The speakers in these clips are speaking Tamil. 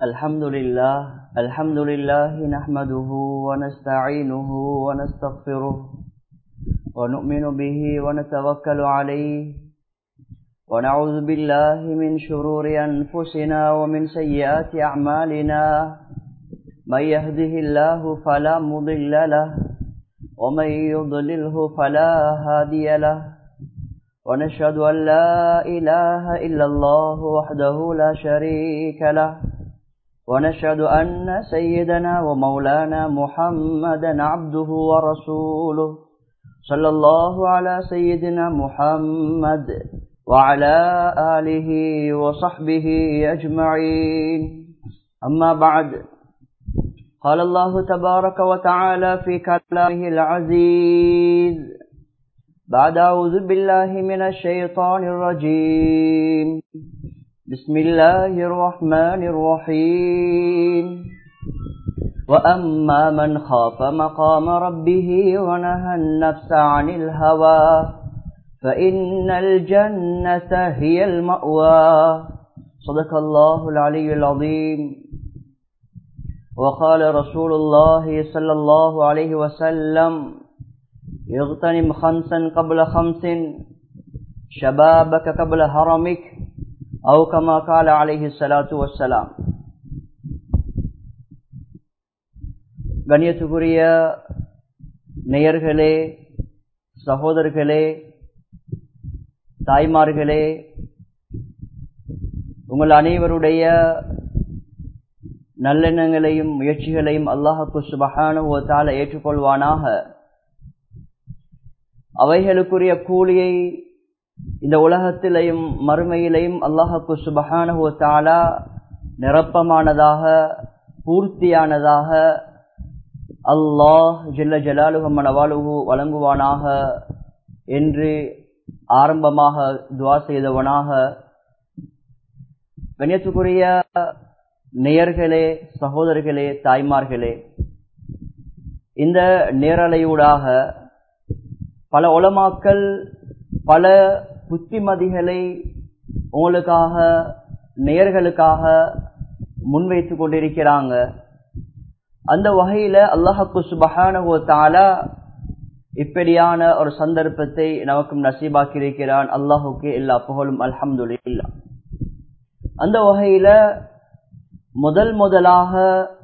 الحمد لله الحمد لله نحمده ونستعينه ونستغفره ونؤمن به ونتوكل عليه ونعوذ بالله من شرور أنفسنا ومن سيئات أعمالنا من يهده الله فلا مضل له ومن يضلله فلا هادي له ونشهد أن لا إله إلا الله وحده لا شريك له ونشهد أن سيدنا ومولانا محمدا عبده ورسوله صلى الله على سيدنا محمد وعلى آله وصحبه أجمعين أما بعد قال الله تبارك وتعالى في كلامه العزيز بعد أعوذ بالله من الشيطان الرجيم بسم الله الرحمن الرحيم وأما من خاف مقام ربه ونهى النفس عن الهوى فإن الجنة هي المأوى صدق الله العلي العظيم وقال رسول الله صلى الله عليه وسلم اغتنم خمسا قبل خمس شبابك قبل هرمك أو كما قال عليه الصلاة والسلام கண்ணியத்துக்குரிய நேயர்களே சகோதரர்களே தாய்மார்களே உங்கள் அனைவருடைய நல்லெண்ணங்களையும் முயற்சிகளையும் அல்லாஹுக்கு சுபகானுவத்தால ஏற்றுக்கொள்வானாக அவைகளுக்குரிய கூலியை இந்த உலகத்திலையும் மறுமையிலையும் அல்லாஹுக்கு சுபகானுவத்தாலா நிரப்பமானதாக பூர்த்தியானதாக அல்லாஹ் ஜில்ல ஜலாலுகமனவாலுகு வழங்குவானாக என்று ஆரம்பமாக துவா செய்தவனாக கண்ணியத்துக்குரிய நேயர்களே சகோதரர்களே தாய்மார்களே இந்த நேரலையூடாக பல உலமாக்கள் பல புத்திமதிகளை உங்களுக்காக நேயர்களுக்காக முன்வைத்து கொண்டிருக்கிறாங்க அந்த வகையில அல்லாஹக்கு சுபஹானஹோ தாலா இப்படியான ஒரு சந்தர்ப்பத்தை நமக்கும் நசீபாக்கி இருக்கிறான் அல்லாஹுக்கு எல்லா புகழும் அல்ஹம்து இல்லா அந்த வகையில முதல் முதலாக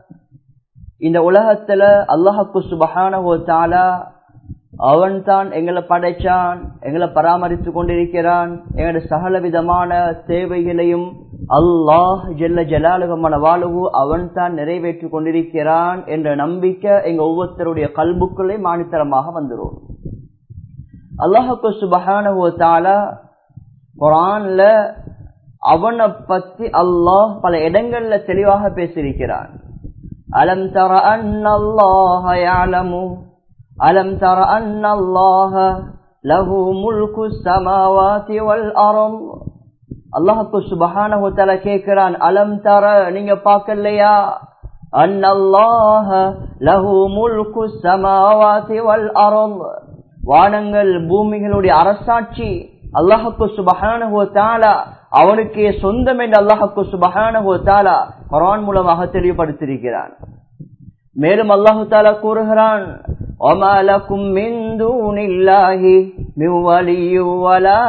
இந்த உலகத்துல அல்லாஹக்கு சுபஹானஹோ தாலா அவன் தான் எங்களை படைச்சான் எங்களை பராமரித்து கொண்டிருக்கிறான் எங்களுடைய சகல விதமான தேவைகளையும் அல்லாஹ் ஜெல்ல ஜலாலுகமான வாழுகு அவன் தான் நிறைவேற்றி கொண்டிருக்கிறான் என்ற நம்பிக்கை எங்க ஒவ்வொருத்தருடைய கல்புக்குள்ளே மானித்தரமாக வந்துடும் அல்லாஹுக்கு சுபஹானஹோ தாலா குரான்ல அவனை பத்தி அல்லாஹ் பல இடங்கள்ல தெளிவாக பேசியிருக்கிறான் அலம் தர அன்னல்லாஹ யாலமு அலம் தர அன்னல்லாஹ லஹு முல்கு ஸமாவாதி வல் அர்ض் அல்லாஹுக்கு சுபஹானஹு தஆலா கேக்குறான் அலம் தர நீங்க பார்க்கலையா அன்னல்லாஹ லஹு முல்கு ஸமாவாதி வல் அர்ض் வானங்கள் பூமிகளுடைய அரசாட்சி அல்லாஹுக்கு சுபஹானஹு தஆலா அவனுக்கு சொந்தம் என்று அல்லாஹுக்கு சுபஹானஹு தஆலா குர்ஆன் மூலமாக தெளிவுபடுத்தியிருக்கிறான் மேலும் அல்லாஹு தாலா கூறுகிறான் وما لكم من دون الله من ولي ولا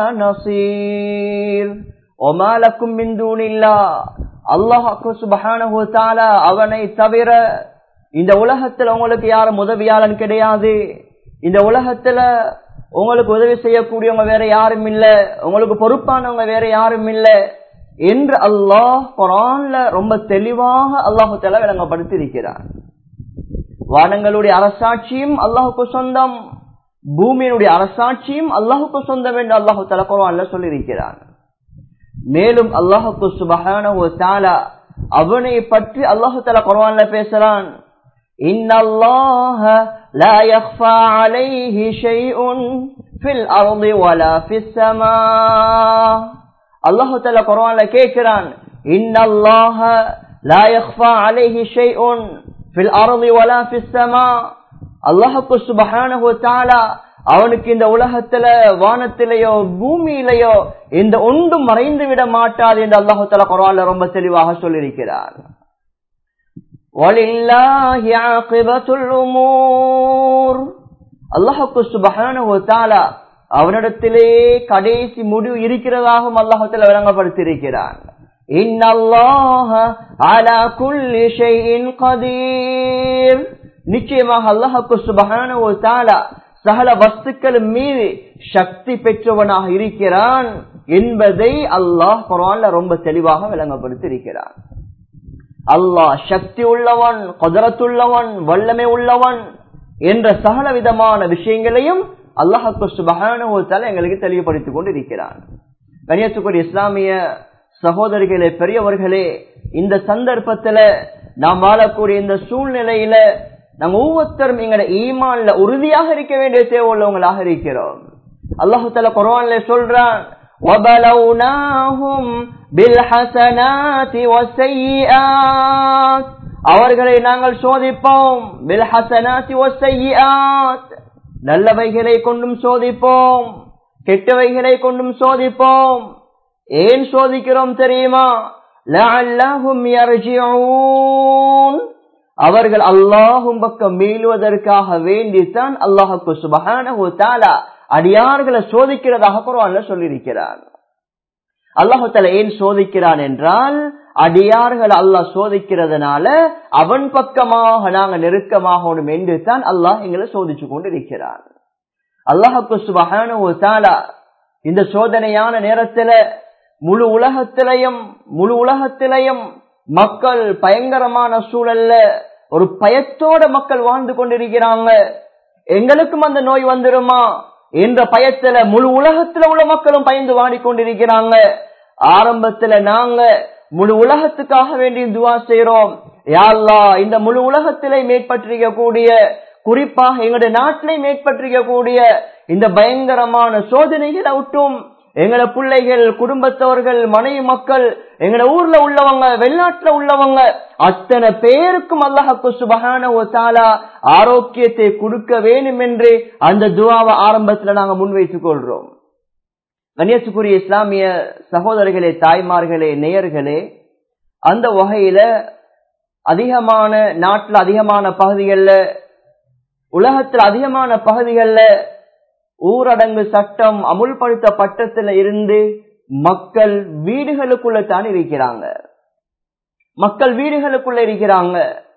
نصير وما لكم من دون الله அல்லாஹ் சுபஹானஹு தஆலா அவனை தவிர இந்த உலகத்துல உங்களுக்கு யாரும் உதவியாளன் கிடையாது இந்த உலகத்துல உங்களுக்கு உதவி செய்யக்கூடியவங்க வேற யாரும் இல்ல உங்களுக்கு பொறுப்பானவங்க வேற யாரும் இல்ல என்று அல்லாஹ் குரான்ல ரொம்ப தெளிவாக அல்லாஹு தஆலா விளங்கப்படுத்தி இருக்கிறார் வானங்களுடைய அரசாட்சியும் அல்லாஹுக்கு சொந்தம் பூமியினுடைய அரசாட்சியும் அல்லாஹுக்கு சொந்தம் என்று அல்லாஹு தலா குரான்ல சொல்லியிருக்கிறான் மேலும் அல்லாஹுக்கு சுபகான தாலா அவனை பற்றி அல்லாஹு தலா குரான்ல பேசுறான் لا يخفى عليه شيء في الأرض ولا في السماء الله تعالى قرآن கேட்கிறான் إن الله لا يخفى عليه شيء ஃபில் அருளி வலா ஃபிஸ்ஸமா அல்லாஹுக்கு சுபஹானஹு தஆலா அவனுக்கு இந்த உலகத்துல வானத்திலேயோ பூமியிலேயோ இந்த ஒன்றும் மறைந்து விட மாட்டாது என்று அல்லாஹு தலா குரான்ல ரொம்ப தெளிவாக சொல்லியிருக்கிறார் وَلِلَّهِ عَاقِبَةُ الْأُمُورِ அல்லாஹுக்கு சுபஹானஹு தஆலா அவனிடத்திலே கடைசி முடிவு இருக்கிறதாகவும் அல்லாஹத்தில் விளங்கப்படுத்தியிருக்கிறான் இன்னல்லாஹ அலா குல்லி ஷைஇன் கதீர் நிச்சயமாக அல்லாஹுக்கு சுபஹானஹு தஆலா சகல வஸ்துக்கள் மீது சக்தி பெற்றவனாக இருக்கிறான் என்பதை அல்லாஹ் குரான்ல ரொம்ப தெளிவாக விளங்கப்படுத்தி இருக்கிறான் அல்லாஹ் சக்தி உள்ளவன் குதிரத்துள்ளவன் வல்லமை உள்ளவன் என்ற சகல விதமான விஷயங்களையும் அல்லாஹு சுபகான எங்களுக்கு தெளிவுபடுத்திக் கொண்டு இருக்கிறான் கன்னியாசுக்குடி இஸ்லாமிய சகோதரிகளே பெரியவர்களே இந்த சந்தர்ப்பத்துல நாம் வாழக்கூடிய இந்த சூழ்நிலையில நம்ம ஒவ்வொருத்தரும் எங்களோட ஈமான்ல உறுதியாக இருக்க வேண்டிய தேவை உள்ளவங்களாக இருக்கிறோம் அல்லாஹு தலா குரான்ல சொல்றான் وَبَلَوْنَاهُمْ بِالْحَسَنَاتِ وَالسَّيِّئَاتِ அவர்களை நாங்கள் சோதிப்போம் பில்ஹசனாத்தி வசையாத் நல்லவைகளை கொண்டும் சோதிப்போம் கெட்டவைகளை கொண்டும் சோதிப்போம் ஏன் சோதிக்கிறோம் தெரியுமா லஅல்லஹும் யர்ஜிஊன் அவர்கள் அல்லாஹும் பக்கம் மீளுவதற்காக வேண்டித்தான் அல்லாஹுக்கு சுபஹானஹு தஆலா அடியார்களை சோதிக்கிறதாக குர்ஆன்ல சொல்லியிருக்கிறார் அல்லாஹு தஆலா ஏன் சோதிக்கிறான் என்றால் அடியார்கள் அல்லாஹ் சோதிக்கிறதுனால அவன் பக்கமாக நாங்க நெருக்கமாகணும் என்று தான் அல்லாஹ் எங்களை சோதிச்சு கொண்டு இருக்கிறார் அல்லாஹுக்கு சுபஹானஹு தஆலா இந்த சோதனையான நேரத்துல முழு உலகத்திலையும் முழு உலகத்திலையும் மக்கள் பயங்கரமான சூழல்ல ஒரு பயத்தோட மக்கள் வாழ்ந்து கொண்டிருக்கிறாங்க எங்களுக்கும் அந்த நோய் வந்துருமா என்ற பயத்துல முழு உலகத்துல உள்ள மக்களும் பயந்து வாடிக்கொண்டிருக்கிறாங்க ஆரம்பத்துல நாங்க முழு உலகத்துக்காக வேண்டி துவா செய்யறோம் யாழ்லா இந்த முழு உலகத்திலே மேற்பற்றிருக்க கூடிய குறிப்பாக எங்களுடைய நாட்டிலே மேற்பற்றிருக்க கூடிய இந்த பயங்கரமான சோதனைகளை விட்டும் எங்கள பிள்ளைகள் குடும்பத்தவர்கள் மனைவி மக்கள் எங்கட ஊர்ல உள்ளவங்க வெளிநாட்டுல உள்ளவங்க அத்தனை பேருக்கும் அல்லாஹக்கு சுபகான தாலா ஆரோக்கியத்தை கொடுக்க வேண்டும் என்று அந்த துவாவை ஆரம்பத்துல நாங்க முன்வைத்துக் கொள்றோம் கன்னியாசுக்குரிய இஸ்லாமிய சகோதரர்களே தாய்மார்களே நேயர்களே அந்த வகையில அதிகமான நாட்டுல அதிகமான பகுதிகளில் உலகத்தில் அதிகமான பகுதிகளில் ஊரடங்கு சட்டம் அமுல்படுத்தப்பட்டத்துல இருந்து மக்கள் வீடுகளுக்குள்ள தான் இருக்கிறாங்க மக்கள் வீடுகளுக்குள்ள இருக்கிறாங்க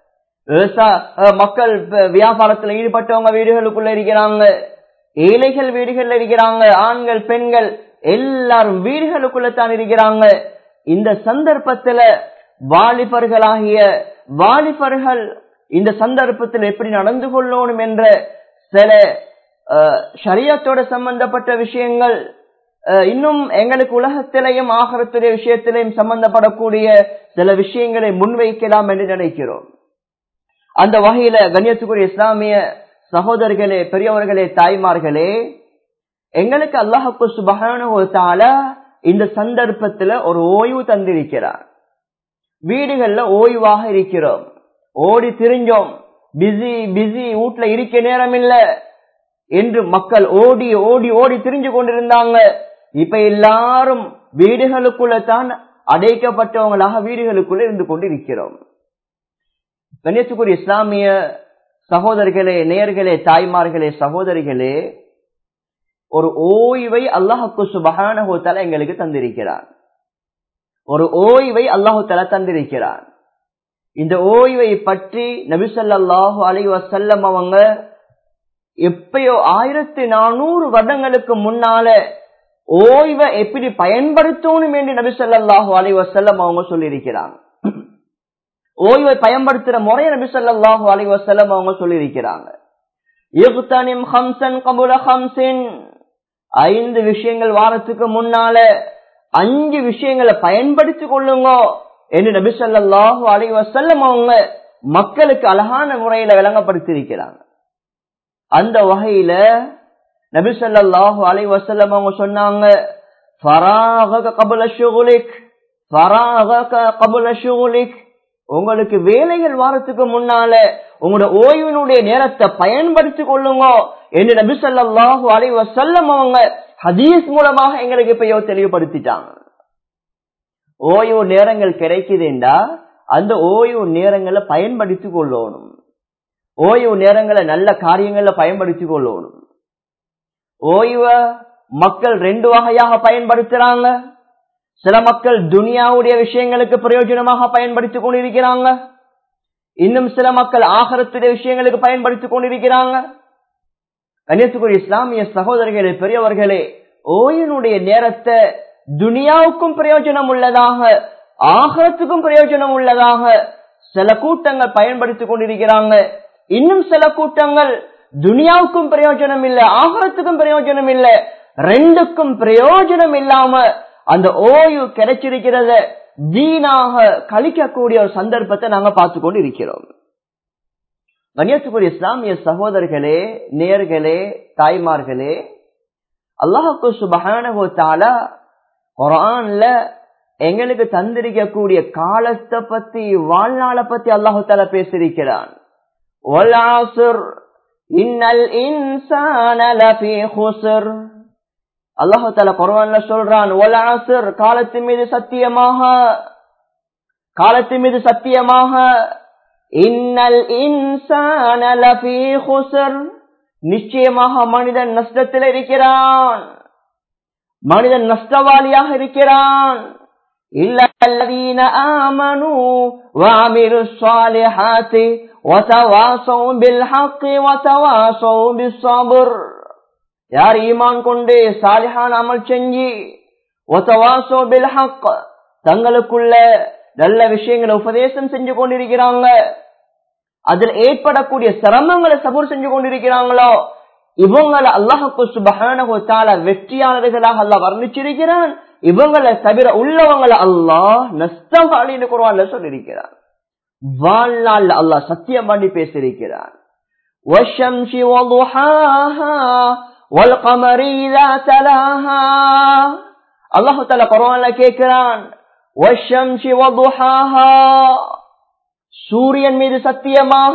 மக்கள் வியாபாரத்துல ஈடுபட்டவங்க வீடுகளுக்குள்ள இருக்கிறாங்க ஏழைகள் வீடுகள்ல இருக்கிறாங்க ஆண்கள் பெண்கள் எல்லாரும் வீடுகளுக்குள்ள தான் இருக்கிறாங்க இந்த சந்தர்ப்பத்துல வாலிபர்களாகிய வாலிபர்கள் இந்த சந்தர்ப்பத்தில் எப்படி நடந்து கொள்ளணும் என்ற சில ஷரியத்தோட சம்பந்தப்பட்ட விஷயங்கள் இன்னும் எங்களுக்கு உலகத்திலையும் ஆகரத்துடைய விஷயத்திலையும் சம்பந்தப்படக்கூடிய சில விஷயங்களை முன்வைக்கலாம் என்று நினைக்கிறோம் அந்த வகையில கண்ணியத்துக்குரிய இஸ்லாமிய சகோதரர்களே பெரியவர்களே தாய்மார்களே எங்களுக்கு அல்லாஹப்பு சுபகான இந்த சந்தர்ப்பத்துல ஒரு ஓய்வு தந்திருக்கிறார் வீடுகள்ல ஓய்வாக இருக்கிறோம் ஓடி திரிஞ்சோம் பிஸி பிஸி வீட்டுல இருக்க நேரம் இல்ல என்று மக்கள் ஓடி ஓடி ஓடி திரிஞ்சு கொண்டிருந்தாங்க இப்ப எல்லாரும் வீடுகளுக்குள்ள தான் அடைக்கப்பட்டவங்களாக வீடுகளுக்குள்ள இருந்து கொண்டிருக்கிறோம் கணேசுக்குரிய இஸ்லாமிய சகோதரர்களே நேர்களே தாய்மார்களே சகோதரிகளே ஒரு ஓய்வை அல்லாஹுக்கு சுபகான எங்களுக்கு தந்திருக்கிறார் ஒரு ஓய்வை அல்லாஹு தலா தந்திருக்கிறார் இந்த ஓய்வை பற்றி நபிசல்லாஹு அலை வசல்லம் அவங்க எப்பயோ ஆயிரத்தி நானூறு வருடங்களுக்கு முன்னால ஓய்வை எப்படி பயன்படுத்தணும் என்று நபி சொல்லாஹு அலை வசல்லம் அவங்க சொல்லியிருக்கிறாங்க ஓய்வை பயன்படுத்துற முறைய நபி சொல்லாஹு அலை வசல்லம் அவங்க சொல்லியிருக்கிறாங்க ஐந்து விஷயங்கள் வாரத்துக்கு முன்னால அஞ்சு விஷயங்களை பயன்படுத்திக் கொள்ளுங்க என்று நபி சொல்லாஹு அலை வசல்லம் அவங்க மக்களுக்கு அழகான முறையில விளங்கப்படுத்தி இருக்கிறாங்க அந்த வகையில நபி சொல்லாஹு அலை வசல்லம் அவங்க சொன்னாங்க உங்களுக்கு வேலைகள் வாரத்துக்கு முன்னால உங்களோட ஓய்வினுடைய நேரத்தை பயன்படுத்திக் கொள்ளுங்க என்று நபி சொல்லாஹு அலை வசல்லம் அவங்க ஹதீஸ் மூலமாக எங்களுக்கு இப்ப தெளிவுபடுத்திட்டாங்க ஓய்வு நேரங்கள் கிடைக்குதுண்டா அந்த ஓய்வு நேரங்களை பயன்படுத்திக் கொள்ளணும் ஓய்வு நேரங்களை நல்ல காரியங்களை பயன்படுத்திக் கொள்ளணும் ஓய்வ மக்கள் ரெண்டு வகையாக பயன்படுத்துறாங்க சில மக்கள் துனியாவுடைய விஷயங்களுக்கு பிரயோஜனமாக பயன்படுத்திக் கொண்டிருக்கிறாங்க இன்னும் சில மக்கள் ஆகரத்துடைய விஷயங்களுக்கு பயன்படுத்திக் கொண்டிருக்கிறாங்க கன்னியாகுமரி இஸ்லாமிய சகோதரர்களே பெரியவர்களே ஓயினுடைய நேரத்தை துனியாவுக்கும் பிரயோஜனம் உள்ளதாக ஆகரத்துக்கும் பிரயோஜனம் உள்ளதாக சில கூட்டங்கள் பயன்படுத்திக் கொண்டிருக்கிறாங்க இன்னும் சில கூட்டங்கள் துனியாவுக்கும் பிரயோஜனம் இல்லை ஆகரத்துக்கும் பிரயோஜனம் இல்லை ரெண்டுக்கும் பிரயோஜனம் இல்லாம அந்த ஓய்வு கிடைச்சிருக்கிறத வீணாக கழிக்கக்கூடிய ஒரு சந்தர்ப்பத்தை நாங்க பார்த்து கொண்டு இருக்கிறோம் கன்னியாகுமரி இஸ்லாமிய சகோதரர்களே நேர்களே தாய்மார்களே அல்லாஹுக்கு சுபகான குரான்ல எங்களுக்கு தந்திருக்கக்கூடிய காலத்தை பத்தி வாழ்நாளை பத்தி அல்லாஹு தாலா பேசியிருக்கிறான் இன்னல் இன்சான அல்லாஹு தாலா குரான்ல சொல்றான் ஒலாசர் காலத்தின் மீது சத்தியமாக காலத்தின் மீது சத்தியமாக இன்னல் இன்சான நிச்சயமாக மனிதன் நஷ்டத்தில் இருக்கிறான் மனிதன் நஷ்டவாளியாக இருக்கிறான் இல்லதீன ஆமனு وعملوا الصالحات وتواصوا بالحق وتواصوا بالصبر யார் ஈமான் கொண்டு சாலிஹான் அமல் செஞ்சு ஒத்தவாசோ பில் ஹக் தங்களுக்குள்ள நல்ல விஷயங்களை உபதேசம் செஞ்சு கொண்டிருக்கிறாங்க அதில் ஏற்படக்கூடிய சிரமங்களை சபூர் செஞ்சு கொண்டிருக்கிறாங்களோ இவங்களை அல்லாஹுக்கு சுபகான வெற்றியாளர்களாக அல்லாஹ் வர்ணிச்சிருக்கிறான் இவங்களை தவிர உள்ளவங்களை அல்லாஹ் நஷ்டவாளின்னு குருவான்ல சொல்லியிருக்கிறான் வாழ்நாள் அல்லாஹ் சத்தியம் பண்ணி பேசியிருக்கிறான் والشمس وضحاها والقمر إذا تلاها الله تعالى قرآن கேட்கிறான் والشمس وضحاها சூரியன் மீது சத்தியமாக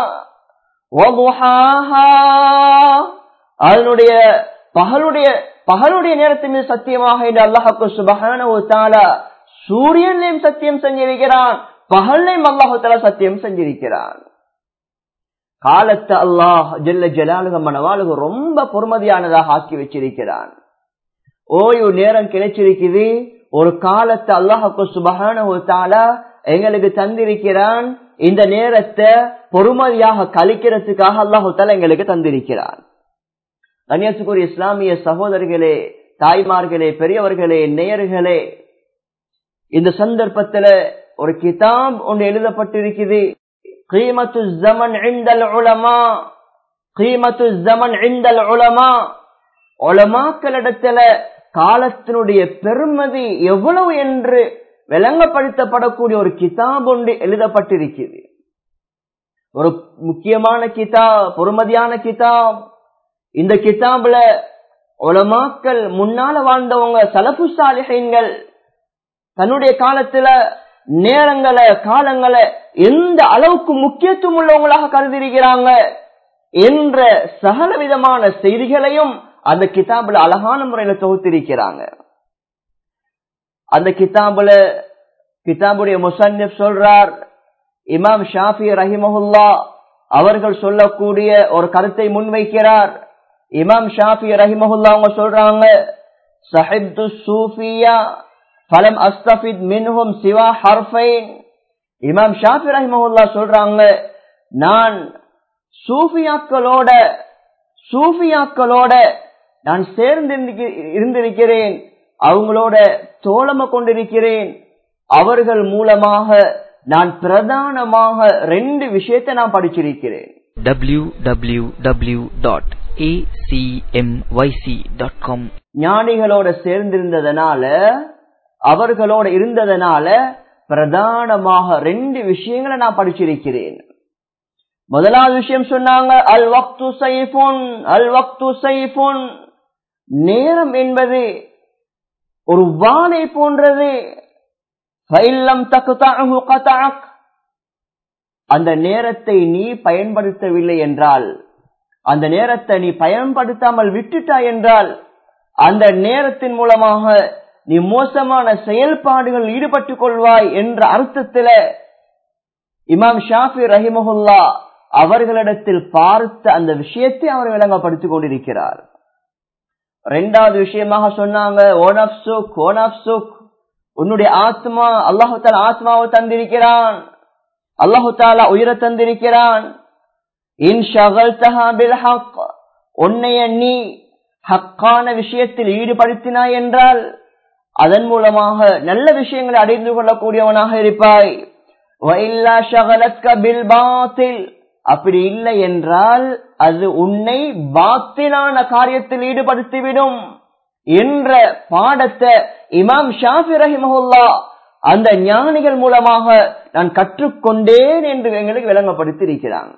அதனுடைய பகலுடைய பகலுடைய நேரத்தின் மீது சத்தியமாக என்று அல்லாஹுக்கு சுபகான சூரியன்லையும் சத்தியம் செஞ்சிருக்கிறான் பகல்லையும் அல்லாஹு தாலா சத்தியம் செஞ்சிருக்கிறான் காலத்தை அல்லாஹ் ஜெல்ல ஜலாலுக மனவாளுக ரொம்ப பொறுமதியானதாக ஆக்கி வச்சிருக்கிறான் ஓய்வு நேரம் கிடைச்சிருக்குது ஒரு காலத்தை அல்லாஹுக்கு சுபகான எங்களுக்கு தந்திருக்கிறான் இந்த நேரத்தை பொறுமதியாக கழிக்கிறதுக்காக அல்லாஹு தாலா எங்களுக்கு தந்திருக்கிறான் கன்னியாசுக்குரிய இஸ்லாமிய சகோதரிகளே தாய்மார்களே பெரியவர்களே நேயர்களே இந்த சந்தர்ப்பத்துல ஒரு கிதாப் ஒன்று எழுதப்பட்டிருக்குது قيمة الزمن عند العلماء قيمة الزمن عند العلماء உலமாக்களிடத்துல காலத்தினுடைய பெருமதி எவ்வளவு என்று விளங்கப்படுத்தப்படக்கூடிய ஒரு கிதாப் ஒன்று எழுதப்பட்டிருக்கிறது ஒரு முக்கியமான கிதாப் பொறுமதியான கிதாப் இந்த கிதாப்ல உலமாக்கள் முன்னால வாழ்ந்தவங்க சலப்பு சாலிகைங்கள் தன்னுடைய காலத்துல நேரங்களை காலங்களை எந்த அளவுக்கு முக்கியத்துவம் உள்ளவங்களாக கருதிருக்கிறாங்க என்ற சகல விதமான செய்திகளையும் அந்த கிதாபுல அழகான முறையில தொகுத்திருக்கிறாங்க அந்த கிதாபுல கிதாபுடைய முசன்னிப் சொல்றார் இமாம் ஷாஃபி ரஹிமஹுல்லா அவர்கள் சொல்லக்கூடிய ஒரு கருத்தை முன்வைக்கிறார் இமாம் ஷாஃபி ரஹிமஹுல்லா அவங்க சொல்றாங்க சஹிப்து சூஃபியா ஃபலம் அஸ்தபித் மின்ஹும் சிவா ஹர்ஃபைன் இமாம் ஷாஃபி ரஹிமஹுல்லா சொல்றாங்க நான் சூஃபியாக்களோட சூஃபியாக்களோட நான் சேர்ந்து இருந்திருக்கிறேன் அவங்களோட தோழமை கொண்டிருக்கிறேன் அவர்கள் மூலமாக நான் பிரதானமாக ரெண்டு விஷயத்தை நான் படிச்சிருக்கிறேன் www.acmyc.com ஞானிகளோட சேர்ந்திருந்ததனால அவர்களோட இருந்ததனால பிரதானமாக ரெண்டு விஷயங்களை நான் படிச்சிருக்கிறேன் முதலாவது விஷயம் சொன்னாங்க அல் வக்து சைஃபுன் அல் வக்து சைஃபுன் நேரம் என்பது ஒரு வானை போன்றது அந்த நேரத்தை நீ பயன்படுத்தவில்லை என்றால் அந்த நேரத்தை நீ பயன்படுத்தாமல் விட்டுட்டாய் என்றால் அந்த நேரத்தின் மூலமாக நீ மோசமான செயல்பாடுகள் ஈடுபட்டுக் கொள்வாய் என்ற அர்த்தத்துல இமாம் ஷாஃபி ரஹிமஹுல்லா அவர்களிடத்தில் பார்த்த அந்த விஷயத்தை அவர் விளங்கப்படுத்திக் கொண்டிருக்கிறார் ரெண்டாவது விஷயமாக சொன்னாங்க ஓன் ஆஃப் சுக் ஓன் ஆஃப் சுக் உன்னுடைய ஆத்மா அல்லாஹு தாலா ஆத்மாவை தந்திருக்கிறான் அல்லாஹு தாலா உயிரை தந்திருக்கிறான் இன் ஹக் உன்னைய நீ ஹக்கான விஷயத்தில் ஈடுபடுத்தினாய் என்றால் அதன் மூலமாக நல்ல விஷயங்களை அடைந்து கொள்ளக்கூடியவனாக இருப்பாய் அப்படி இல்லை என்றால் அது உன்னை பாத்திலான காரியத்தில் ஈடுபடுத்திவிடும் என்ற பாடத்தை இமாம் ஷாஃபி ரஹிமஹுல்லா அந்த ஞானிகள் மூலமாக நான் கற்றுக்கொண்டேன் என்று எங்களுக்கு விளங்கப்படுத்தி இருக்கிறாங்க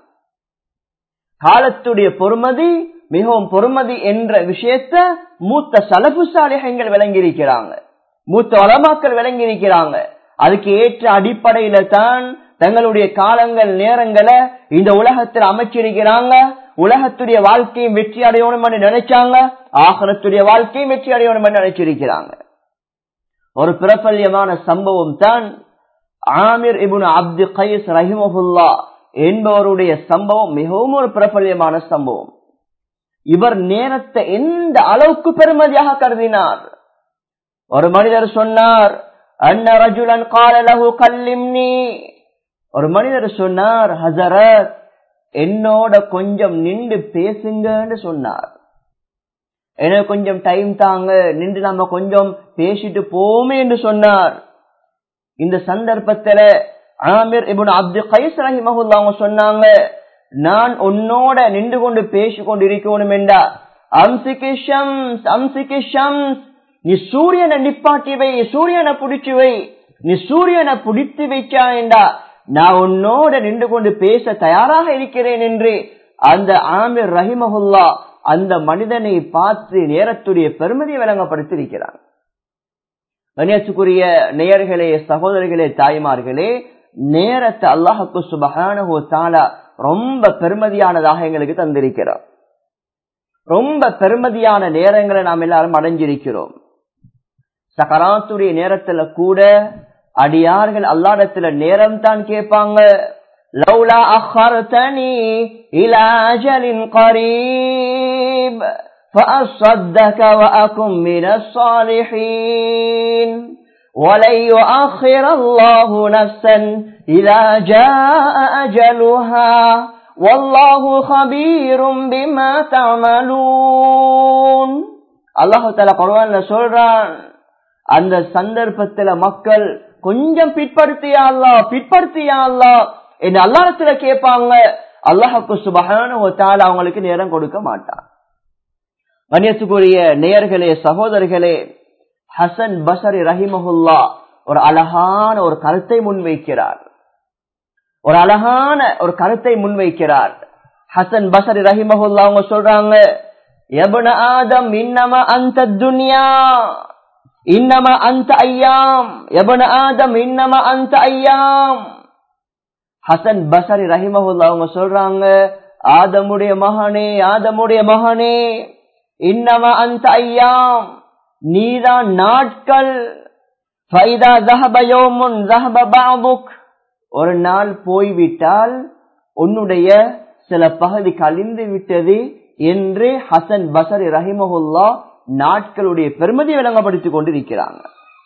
காலத்துடைய பொறுமதி மிகவும் பொறுமதி என்ற விஷயத்த மூத்த சலபு சாலிகங்கள் விளங்கி இருக்கிறாங்க மூத்த வளமாக்கள் விளங்கி இருக்கிறாங்க அதுக்கு ஏற்ற அடிப்படையில தான் தங்களுடைய காலங்கள் நேரங்களை இந்த உலகத்தில் அமைச்சிருக்கிறாங்க உலகத்துடைய வாழ்க்கையும் வெற்றி அடையணும் என்று நினைச்சாங்க ஆகலத்துடைய வாழ்க்கையும் வெற்றி அடையணும் என்று நினைச்சிருக்கிறாங்க ஒரு பிரபல்யமான சம்பவம் தான் ஆமிர் இபுன் அப்து கைஸ் ரஹிமஹுல்லா என்பவருடைய சம்பவம் மிகவும் ஒரு பிரபல்யமான சம்பவம் இவர் நேரத்தை எந்த அளவுக்கு பெருமதியாக கருதினார் ஒரு மனிதர் சொன்னார் அன்ன ரஜுலன் காலலகு கல்லிம்னி ஒரு மனிதர் சொன்னார் ஹசரத் என்னோட கொஞ்சம் நின்று பேசுங்கன்னு சொன்னார் எனக்கு கொஞ்சம் டைம் தாங்க நின்று நம்ம கொஞ்சம் பேசிட்டு போமே என்று சொன்னார் இந்த சந்தர்ப்பத்துல ஆமிர் இபுன் அப்து கைஸ் ரஹிமஹுல்லா அவங்க சொன்னாங்க நான் உன்னோட நின்று கொண்டு பேசி கொண்டு இருக்கணும் என்றா அம்சிக்கு ஷம்ஸ் அம்சிக்கு ஷம்ஸ் நீ சூரியனை நிப்பாட்டி வை சூரியனை பிடிச்சு வை நீ சூரியனை பிடித்து வைச்சா என்றா நான் உன்னோட நின்று கொண்டு பேச தயாராக இருக்கிறேன் என்று அந்த ஆமிர் ரஹிமஹுல்லா அந்த மனிதனை பார்த்து நேரத்துடைய பெருமதியை விளங்கப்படுத்தியிருக்கிறார் கணியத்துக்குரிய நேயர்களே சகோதரர்களே தாய்மார்களே நேரத்தை அல்லாஹுக்கு சுபகான தாலா ரொம்ப பெருமதியானதாக எங்களுக்கு தந்திருக்கிறோம் ரொம்ப பெருமதியான நேரங்களை நாம் எல்லாரும் அடைஞ்சிருக்கிறோம் சகராத்துடைய நேரத்துல கூட அடியார்கள் அல்லாடத்துல நேரம் தான் கேட்பாங்க லவ்லா அஹர்தனி இலா அஜலின் கரீப் فأصدك وأكن من الصالحين ولن يؤخر الله نفسا إذا جاء أجلها والله خبير بما تعملون الله تعالى قرآن சொல்றான் அந்த சந்தர்ப்பத்துல மக்கள் கொஞ்சம் பிற்படுத்தியா அல்லா பிற்படுத்தியா அல்லா என்று அல்லாரத்துல கேட்பாங்க அல்லாஹுக்கு சுபகான அவங்களுக்கு நேரம் கொடுக்க மாட்டான் கண்ணியத்துக்குரிய நேயர்களே சகோதரர்களே ஹசன் பசரி ரஹிமஹுல்லா ஒரு அழகான ஒரு கருத்தை முன்வைக்கிறார் ஒரு அழகான ஒரு கருத்தை முன்வைக்கிறார் ஹசன் பசரி ரஹிமஹுல்லா அவங்க சொல்றாங்க எபன ஆதம் இன்னம அந்த துன்யா இன்னம அந்த ஐயாம் எபன ஆதம் இன்னம அந்த ஐயாம் ஹசன் பசரி ரஹிமஹுல்லா அவங்க சொல்றாங்க ஆதமுடைய மகனே ஆதமுடைய மகனே இன்னம அந்த ஐயாம் நீதான் நாட்கள் ஒரு நாள் போய்விட்டால் உன்னுடைய சில பகுதி கழிந்து விட்டது என்று ஹசன் பசரி ரஹிமஹுல்லா நாட்களுடைய பெருமதி விளங்கப்படுத்திக் கொண்டிருக்கிறாங்க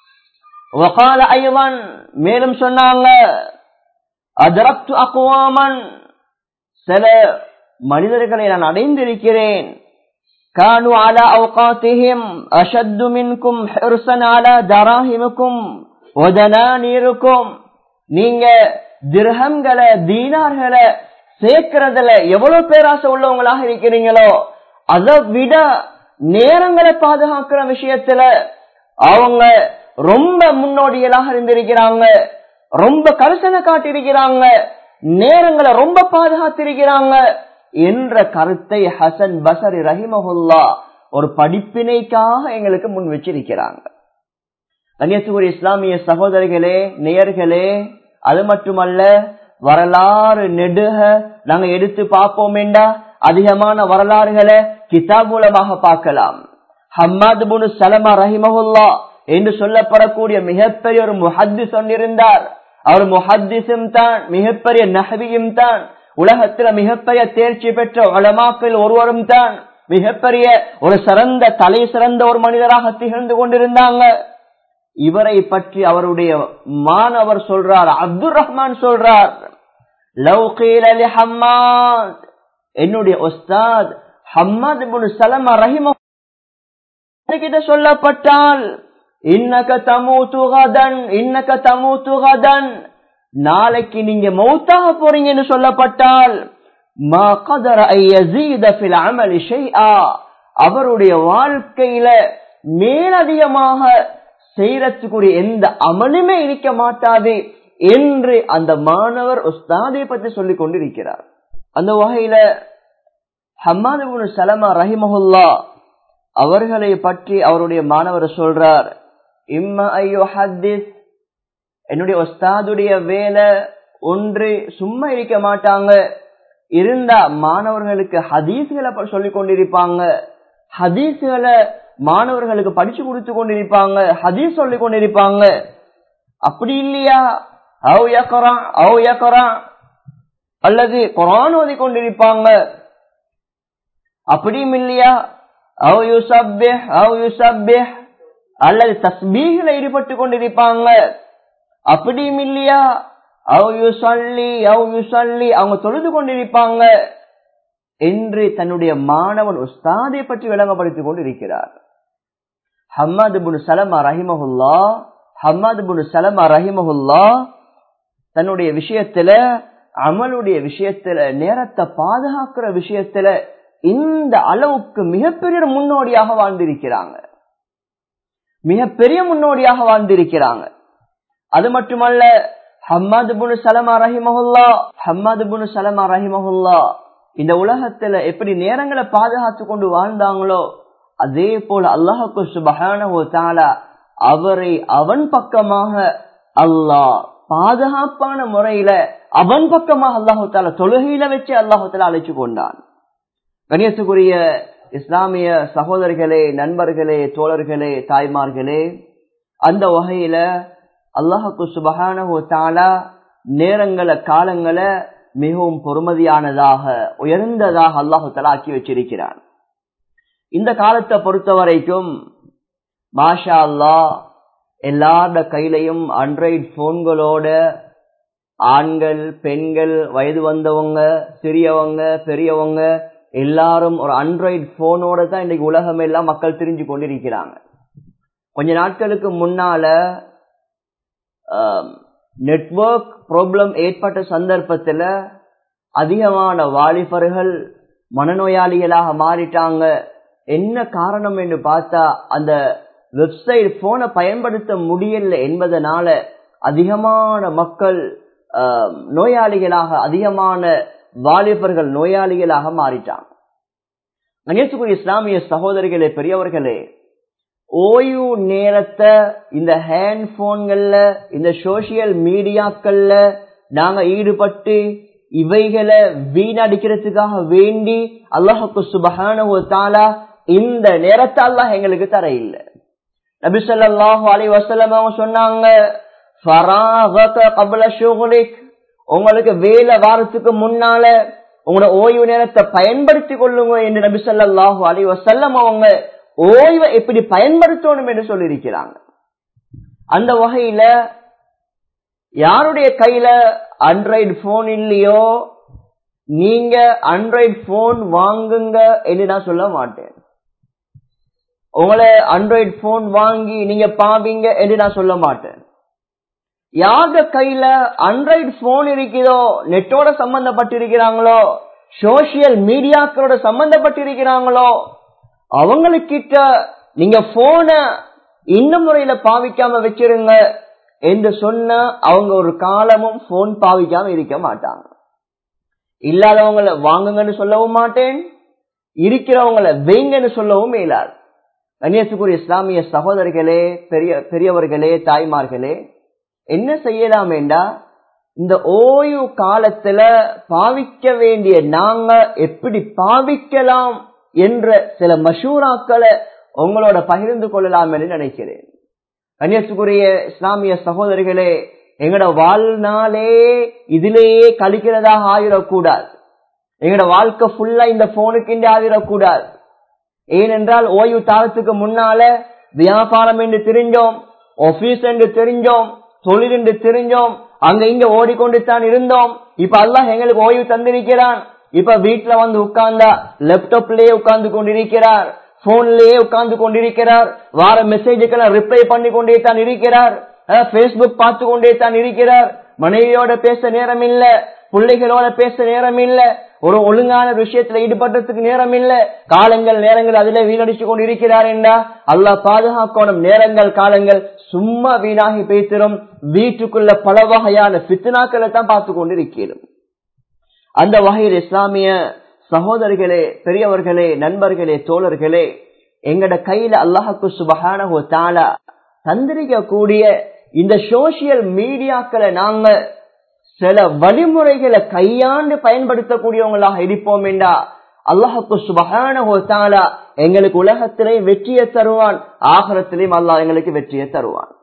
மேலும் சொன்னாங்க அதரப்து அக்குவாமன் சில மனிதர்களை நான் அடைந்திருக்கிறேன் كانوا على أوقاتهم أشد منكم حرصا على دراهمكم ودنانيركم நீங்க திரகங்களை தீனார்களை சேர்க்கிறதுல எவ்வளவு பேராசை உள்ளவங்களாக இருக்கிறீங்களோ அதை விட நேரங்களை பாதுகாக்கிற விஷயத்துல அவங்க ரொம்ப முன்னோடிகளாக இருந்திருக்கிறாங்க ரொம்ப கரிசனை காட்டியிருக்கிறாங்க நேரங்களை ரொம்ப பாதுகாத்திருக்கிறாங்க என்ற கருத்தை ஹசன் பசரி ரஹிமஹுல்லா ஒரு படிப்பினைக்காக எங்களுக்கு முன் வச்சிருக்கிறாங்க கன்னியாசுவரி இஸ்லாமிய சகோதரிகளே நேயர்களே அது மட்டுமல்ல வரலாறு நெடுக நாங்க எடுத்து பார்ப்போமேண்டா அதிகமான வரலாறுகளை கிதாப் மூலமாக பார்க்கலாம் ஹம்மாத் புனு சலமா ரஹிமஹுல்லா என்று சொல்லப்படக்கூடிய மிகப்பெரிய ஒரு முஹத்து சொன்னிருந்தார் அவர் முஹத்திஸும் தான் மிகப்பெரிய நஹவியும் தான் உலகத்துல மிகப்பெரிய தேர்ச்சி பெற்ற உலமாக்கள் ஒருவரும் தான் மிகப்பெரிய ஒரு சிறந்த தலை சிறந்த ஒரு மனிதராக திகழ்ந்து கொண்டிருந்தாங்க இவரை பற்றி அவருடைய மாணவர் சொல்றார் அப்துல் ரஹ்மான் சொல்றார் என்னுடைய ஒஸ்தாத் ஹம்மத் சலமா ரஹிம கிட்ட சொல்லப்பட்டால் இன்னக தமூத்துகதன் இன்னக தமூத்துகதன் நாளைக்கு நீங்க மௌத்தாக போறீங்கன்னு சொல்லப்பட்டால் அவருடைய வாழ்க்கையில மேலதிகமாக செய்யறதுக்குரிய எந்த அமலுமே இருக்க மாட்டாது என்று அந்த மாணவர் உஸ்தாதை பற்றி சொல்லிக் கொண்டிருக்கிறார் அந்த வகையில ஹம்மாது சலமா ரஹிமஹுல்லா அவர்களை பற்றி அவருடைய மாணவர் சொல்றார் இம்ம ஐயோ ஹத்திஸ் என்னுடைய ஒஸ்தாதுடைய வேலை ஒன்று சும்மா இருக்க மாட்டாங்க இருந்தா மாணவர்களுக்கு ஹதீஸ்களை சொல்லிக் கொண்டிருப்பாங்க ஹதீஸ்களை மாணவர்களுக்கு படிச்சு கொடுத்து கொண்டிருப்பாங்க ஹதீஸ் சொல்லிக் கொண்டிருப்பாங்க அப்படி இல்லையா அவு ஏக்கறான் அவு ஏக்கறான் அல்லது குரான் ஓதி கொண்டிருப்பாங்க அப்படியும் இல்லையா அவு யுசப்பே அவு யுசப்பே அல்லது தஸ்பீகில ஈடுபட்டு கொண்டிருப்பாங்க அப்படியும் இல்லையா அவு சொல்லி அவு சொல்லி அவங்க தொழுது கொண்டிருப்பாங்க என்று தன்னுடைய மாணவன் உஸ்தாதை பற்றி விளங்கப்படுத்திக் கொண்டு இருக்கிறார் ஹம்மாது புனு சலமா ரஹிமஹுல்லா ஹம்மாது புனு சலமா ரஹிமஹுல்லா தன்னுடைய விஷயத்துல அமலுடைய விஷயத்துல நேரத்தை பாதுகாக்கிற விஷயத்துல இந்த அளவுக்கு மிகப்பெரிய முன்னோடியாக வாழ்ந்திருக்கிறாங்க மிகப்பெரிய முன்னோடியாக வாழ்ந்திருக்கிறாங்க அது மட்டுமல்ல ஹம்மாது புனு சலமா ரஹிமஹுல்லா ஹம்மாது புனு சலமா ரஹிமஹுல்லா இந்த உலகத்துல எப்படி நேரங்களை பாதுகாத்து கொண்டு வாழ்ந்தாங்களோ அதே போல அல்லாஹுக்கு சுபகான அவரை அவன் பக்கமாக அல்லாஹ் பாதுகாப்பான முறையில அவன் பக்கமாக அல்லாஹு தாலா தொழுகையில வச்சு அல்லாஹு தாலா அழைச்சு கொண்டான் கணியத்துக்குரிய இஸ்லாமிய சகோதரர்களே நண்பர்களே தோழர்களே தாய்மார்களே அந்த வகையில அல்லாஹுக்கு சுபகான தாலா நேரங்களை காலங்களை மிகவும் பொறுமதியானதாக உயர்ந்ததாக அல்லாஹு தலா ஆக்கி வச்சிருக்கிறான் இந்த காலத்தை பொறுத்த வரைக்கும் மாஷா அல்லா எல்லாரோட கையிலையும் ஆண்ட்ராய்டு போன்களோட ஆண்கள் பெண்கள் வயது வந்தவங்க சிறியவங்க பெரியவங்க எல்லாரும் ஒரு ஆண்ட்ராய்டு போனோட தான் இன்னைக்கு உலகம் எல்லாம் மக்கள் தெரிஞ்சு கொண்டிருக்கிறாங்க கொஞ்ச நாட்களுக்கு முன்னால நெட்வொர்க் ப்ராப்ளம் ஏற்பட்ட சந்தர்ப்பத்தில் அதிகமான வாலிபர்கள் மனநோயாளிகளாக மாறிட்டாங்க என்ன காரணம் என்று பார்த்தா அந்த வெப்சைட் போனை பயன்படுத்த முடியல என்பதனால அதிகமான மக்கள் நோயாளிகளாக அதிகமான வாலிபர்கள் நோயாளிகளாக மாறிட்டாங்க கணேசுக்குரிய இஸ்லாமிய சகோதரிகளே பெரியவர்களே ஓய்வு நேரத்தை இந்த ஹேண்ட் போன்கள்ல இந்த சோசியல் மீடியாக்கள்ல நாங்க ஈடுபட்டு இவைகளை வீணடிக்கிறதுக்காக வேண்டி அல்லாஹுக்கு சுபகான தாலா இந்த நேரத்தை அல்லாஹ் எங்களுக்கு தர இல்லை நபி சொல்லாஹு அலி வசலம் அவங்க சொன்னாங்க உங்களுக்கு வேலை வாரத்துக்கு முன்னால உங்களோட ஓய்வு நேரத்தை பயன்படுத்திக் கொள்ளுங்க என்று நபி சொல்லாஹு அலி வசல்லம் அவங்க ஓய்வை எப்படி பயன்படுத்தணும் என்று சொல்லியிருக்கிறாங்க அந்த வகையில யாருடைய கையில ஆண்ட்ராய்டு போன் இல்லையோ நீங்க ஆண்ட்ராய்டு போன் வாங்குங்க என்று நான் சொல்ல மாட்டேன் உங்களை ஆண்ட்ராய்டு போன் வாங்கி நீங்க பாவீங்க என்று நான் சொல்ல மாட்டேன் யார கையில ஆண்ட்ராய்டு போன் இருக்குதோ நெட்டோட சம்பந்தப்பட்டிருக்கிறாங்களோ சோசியல் மீடியாக்களோட சம்பந்தப்பட்டிருக்கிறாங்களோ அவங்களுக்கிட்ட நீங்க போன இந்த முறையில பாவிக்காம வச்சிருங்க என்று சொன்ன அவங்க ஒரு காலமும் போன் பாவிக்காம இருக்க மாட்டாங்க இல்லாதவங்கள வாங்குங்கன்னு சொல்லவும் மாட்டேன் இருக்கிறவங்கள வெய்ங்கன்னு சொல்லவும் இயலாது கன்னியாசுக்குரிய இஸ்லாமிய சகோதரிகளே பெரிய பெரியவர்களே தாய்மார்களே என்ன செய்யலாம் என்றா இந்த ஓய்வு காலத்துல பாவிக்க வேண்டிய நாங்க எப்படி பாவிக்கலாம் என்ற சில மஷூராக்களை உங்களோட பகிர்ந்து கொள்ளலாம் என்று நினைக்கிறேன் கன்னியாசுக்குரிய இஸ்லாமிய சகோதரிகளே எங்கட வாழ்நாளே இதிலேயே கழிக்கிறதாக ஆயிடக்கூடாது எங்கட வாழ்க்கை ஃபுல்லா இந்த போனுக்கு ஆகிடக்கூடாது ஏனென்றால் ஓய்வு தாளத்துக்கு முன்னால வியாபாரம் என்று தெரிஞ்சோம் ஆபீஸ் என்று தெரிஞ்சோம் தொழில் என்று தெரிஞ்சோம் அங்க இங்க ஓடிக்கொண்டு தான் இருந்தோம் இப்ப அல்லாஹ் எங்களுக்கு ஓய்வு தந்திருக்கிறான் இப்ப வீட்டுல வந்து உட்கார்ந்தா லேப்டாப்லயே உட்கார்ந்து கொண்டிருக்கிறார் போன்லயே உட்கார்ந்து கொண்டிருக்கிறார் வார மெசேஜுக்கெல்லாம் ரிப்ளை பண்ணி கொண்டே தான் இருக்கிறார் பேஸ்புக் பார்த்து கொண்டே தான் இருக்கிறார் மனைவியோட பேச நேரம் இல்ல பிள்ளைகளோட பேச நேரம் இல்ல ஒரு ஒழுங்கான விஷயத்துல ஈடுபடுறதுக்கு நேரம் இல்ல காலங்கள் நேரங்கள் அதுல வீணடிச்சு கொண்டு இருக்கிறார் என்றா அல்லா பாதுகாக்கணும் நேரங்கள் காலங்கள் சும்மா வீணாகி பேசிடும் வீட்டுக்குள்ள பல வகையான பித்தனாக்களை தான் பார்த்து கொண்டு இருக்கிறோம் அந்த வகையில் இஸ்லாமிய சகோதரர்களே பெரியவர்களே நண்பர்களே தோழர்களே எங்கட கையில அல்லாஹுக்கு சுபகான தாலா தந்திரிக்க கூடிய இந்த சோசியல் மீடியாக்களை நாங்க சில வழிமுறைகளை கையாண்டு பயன்படுத்தக்கூடியவங்களாக இருப்போம் என்றா அல்லாஹுக்கு சுபகான தாலா எங்களுக்கு உலகத்திலேயும் வெற்றியை தருவான் ஆகரத்திலையும் அல்லாஹ் எங்களுக்கு வெற்றியை தருவான்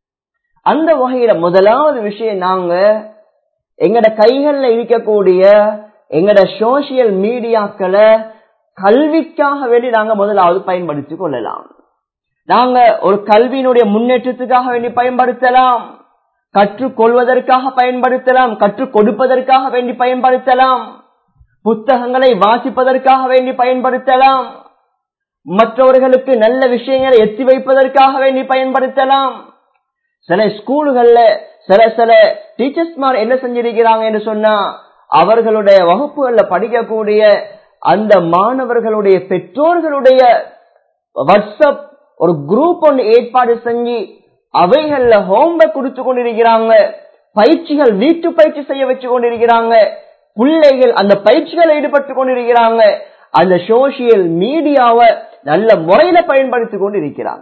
அந்த வகையில முதலாவது விஷயம் நாங்க எங்கட கைகள்ல இருக்கக்கூடிய எங்கட சோசியல் மீடியாக்களை கல்விக்காக வேண்டி நாங்க முதலாவது பயன்படுத்திக் கொள்ளலாம் நாங்க ஒரு கல்வியினுடைய முன்னேற்றத்துக்காக வேண்டி பயன்படுத்தலாம் கற்றுக்கொள்வதற்காக பயன்படுத்தலாம் கற்றுக் கொடுப்பதற்காக வேண்டி பயன்படுத்தலாம் புத்தகங்களை வாசிப்பதற்காக வேண்டி பயன்படுத்தலாம் மற்றவர்களுக்கு நல்ல விஷயங்களை எத்தி வைப்பதற்காக வேண்டி பயன்படுத்தலாம் சில ஸ்கூல்கள்ல சில சில டீச்சர்ஸ்மார் என்ன செஞ்சிருக்கிறாங்க என்று சொன்னா அவர்களுடைய வகுப்புகள்ல படிக்கக்கூடிய அந்த மாணவர்களுடைய பெற்றோர்களுடைய வாட்ஸ்அப் ஒரு குரூப் ஒன்று ஏற்பாடு செஞ்சு அவைகள்ல ஹோம்ஒர்க் கொடுத்து கொண்டிருக்கிறாங்க பயிற்சிகள் வீட்டு பயிற்சி செய்ய வச்சு கொண்டிருக்கிறாங்க பிள்ளைகள் அந்த பயிற்சிகள் ஈடுபட்டு கொண்டிருக்கிறாங்க அந்த சோசியல் மீடியாவை நல்ல முறையில பயன்படுத்தி கொண்டு இருக்கிறாங்க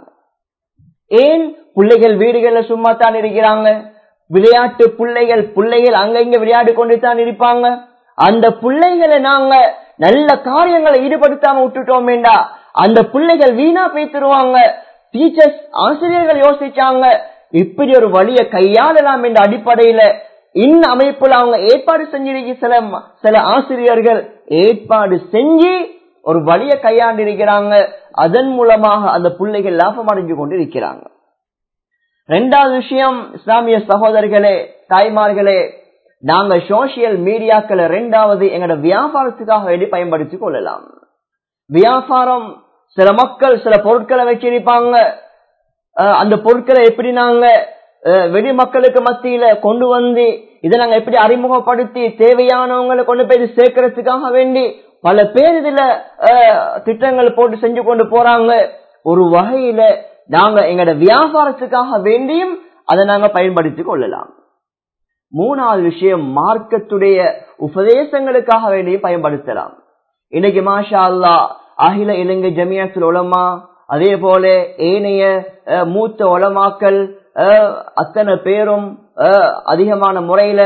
ஏன் பிள்ளைகள் வீடுகள்ல சும்மா தான் இருக்கிறாங்க விளையாட்டு பிள்ளைகள் பிள்ளைகள் அங்கங்க விளையாடி கொண்டு தான் இருப்பாங்க அந்த பிள்ளைகளை நாங்க நல்ல காரியங்களை ஈடுபடுத்தாம விட்டுட்டோம் வேண்டா அந்த பிள்ளைகள் வீணா பேத்துருவாங்க டீச்சர்ஸ் ஆசிரியர்கள் யோசிச்சாங்க இப்படி ஒரு வழியை கையாளலாம் என்ற அடிப்படையில இந்த அமைப்புல அவங்க ஏற்பாடு செஞ்சிருக்க சில சில ஆசிரியர்கள் ஏற்பாடு செஞ்சு ஒரு வழியை கையாண்டு இருக்கிறாங்க அதன் மூலமாக அந்த பிள்ளைகள் லாபம் அடைஞ்சு கொண்டு இருக்கிறாங்க ரெண்டாவது விஷயம் இஸ்லாமிய சகோதரர்களே தாய்மார்களே நாங்க சோசியல் மீடியாக்களை ரெண்டாவது எங்களோட வியாபாரத்துக்காக வேண்டி பயன்படுத்திக் கொள்ளலாம் வியாபாரம் சில மக்கள் சில பொருட்களை வச்சிருப்பாங்க அந்த பொருட்களை எப்படி நாங்க வெளி மக்களுக்கு மத்தியில கொண்டு வந்து இதை நாங்க எப்படி அறிமுகப்படுத்தி தேவையானவங்களை கொண்டு போய் சேர்க்கறதுக்காக வேண்டி பல பேர் இதுல திட்டங்கள் போட்டு செஞ்சு கொண்டு போறாங்க ஒரு வகையில நாங்க எங்களோட வியாபாரத்துக்காக வேண்டியும் அதை நாங்க பயன்படுத்திக் கொள்ளலாம் மூணாவது விஷயம் மார்க்கத்துடைய உபதேசங்களுக்காக வேண்டியும் பயன்படுத்தலாம் இன்னைக்கு மாஷா அல்லா அகில இலங்கை ஜமியாத்தில் உலமா அதே போல ஏனைய மூத்த உலமாக்கள் அத்தனை பேரும் அதிகமான முறையில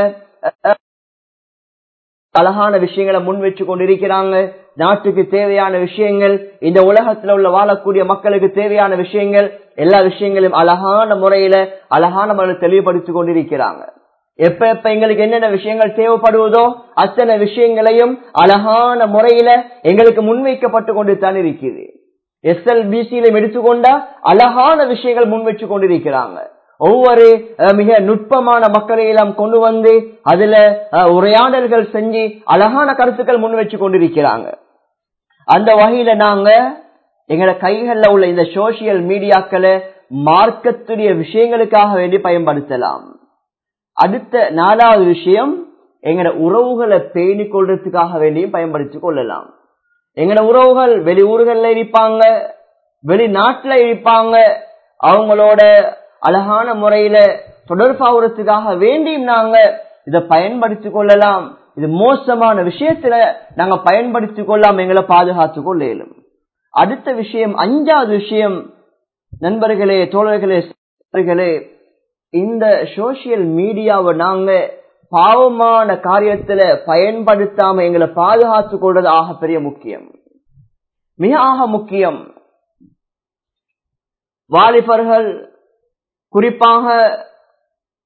அழகான விஷயங்களை முன் வச்சு கொண்டிருக்கிறாங்க நாட்டுக்கு தேவையான விஷயங்கள் இந்த உலகத்துல உள்ள வாழக்கூடிய மக்களுக்கு தேவையான விஷயங்கள் எல்லா விஷயங்களையும் அழகான முறையில அழகான முறையில் தெளிவுபடுத்திக் கொண்டிருக்கிறாங்க எப்ப எப்ப எங்களுக்கு என்னென்ன விஷயங்கள் தேவைப்படுவதோ அத்தனை விஷயங்களையும் அழகான முறையில எங்களுக்கு முன்வைக்கப்பட்டு கொண்டு தான் இருக்குது எஸ்எல்பிசியிலும் எடுத்துக்கொண்டா அழகான விஷயங்கள் முன் வச்சு கொண்டிருக்கிறாங்க ஒவ்வொரு மிக நுட்பமான மக்களை எல்லாம் கொண்டு வந்து அதுல உரையாடல்கள் செஞ்சு அழகான கருத்துக்கள் முன் வச்சு கொண்டிருக்கிறாங்க அந்த வகையில நாங்க எங்களோட கைகள்ல உள்ள இந்த சோசியல் மீடியாக்களை மார்க்கத்துடைய விஷயங்களுக்காக வேண்டி பயன்படுத்தலாம் அடுத்த நாலாவது விஷயம் எங்களோட உறவுகளை பேணி கொள்றதுக்காக வேண்டியும் பயன்படுத்திக் கொள்ளலாம் எங்களோட உறவுகள் வெளி ஊர்கள்ல இருப்பாங்க வெளிநாட்டுல இருப்பாங்க அவங்களோட அழகான முறையில தொடர்பாகிறதுக்காக வேண்டியும் நாங்க இதை பயன்படுத்திக் கொள்ளலாம் இது மோசமான விஷயத்துல நாங்க பயன்படுத்திக் கொள்ளாம எங்களை பாதுகாத்துக் கொள்ளும் அடுத்த விஷயம் அஞ்சாவது விஷயம் நண்பர்களே தோழர்களே இந்த சோசியல் மீடியாவை நாங்க பாவமான காரியத்துல பயன்படுத்தாம எங்களை பாதுகாத்துக் கொள்வது ஆக பெரிய முக்கியம் மிக ஆக முக்கியம் வாலிபர்கள் குறிப்பாக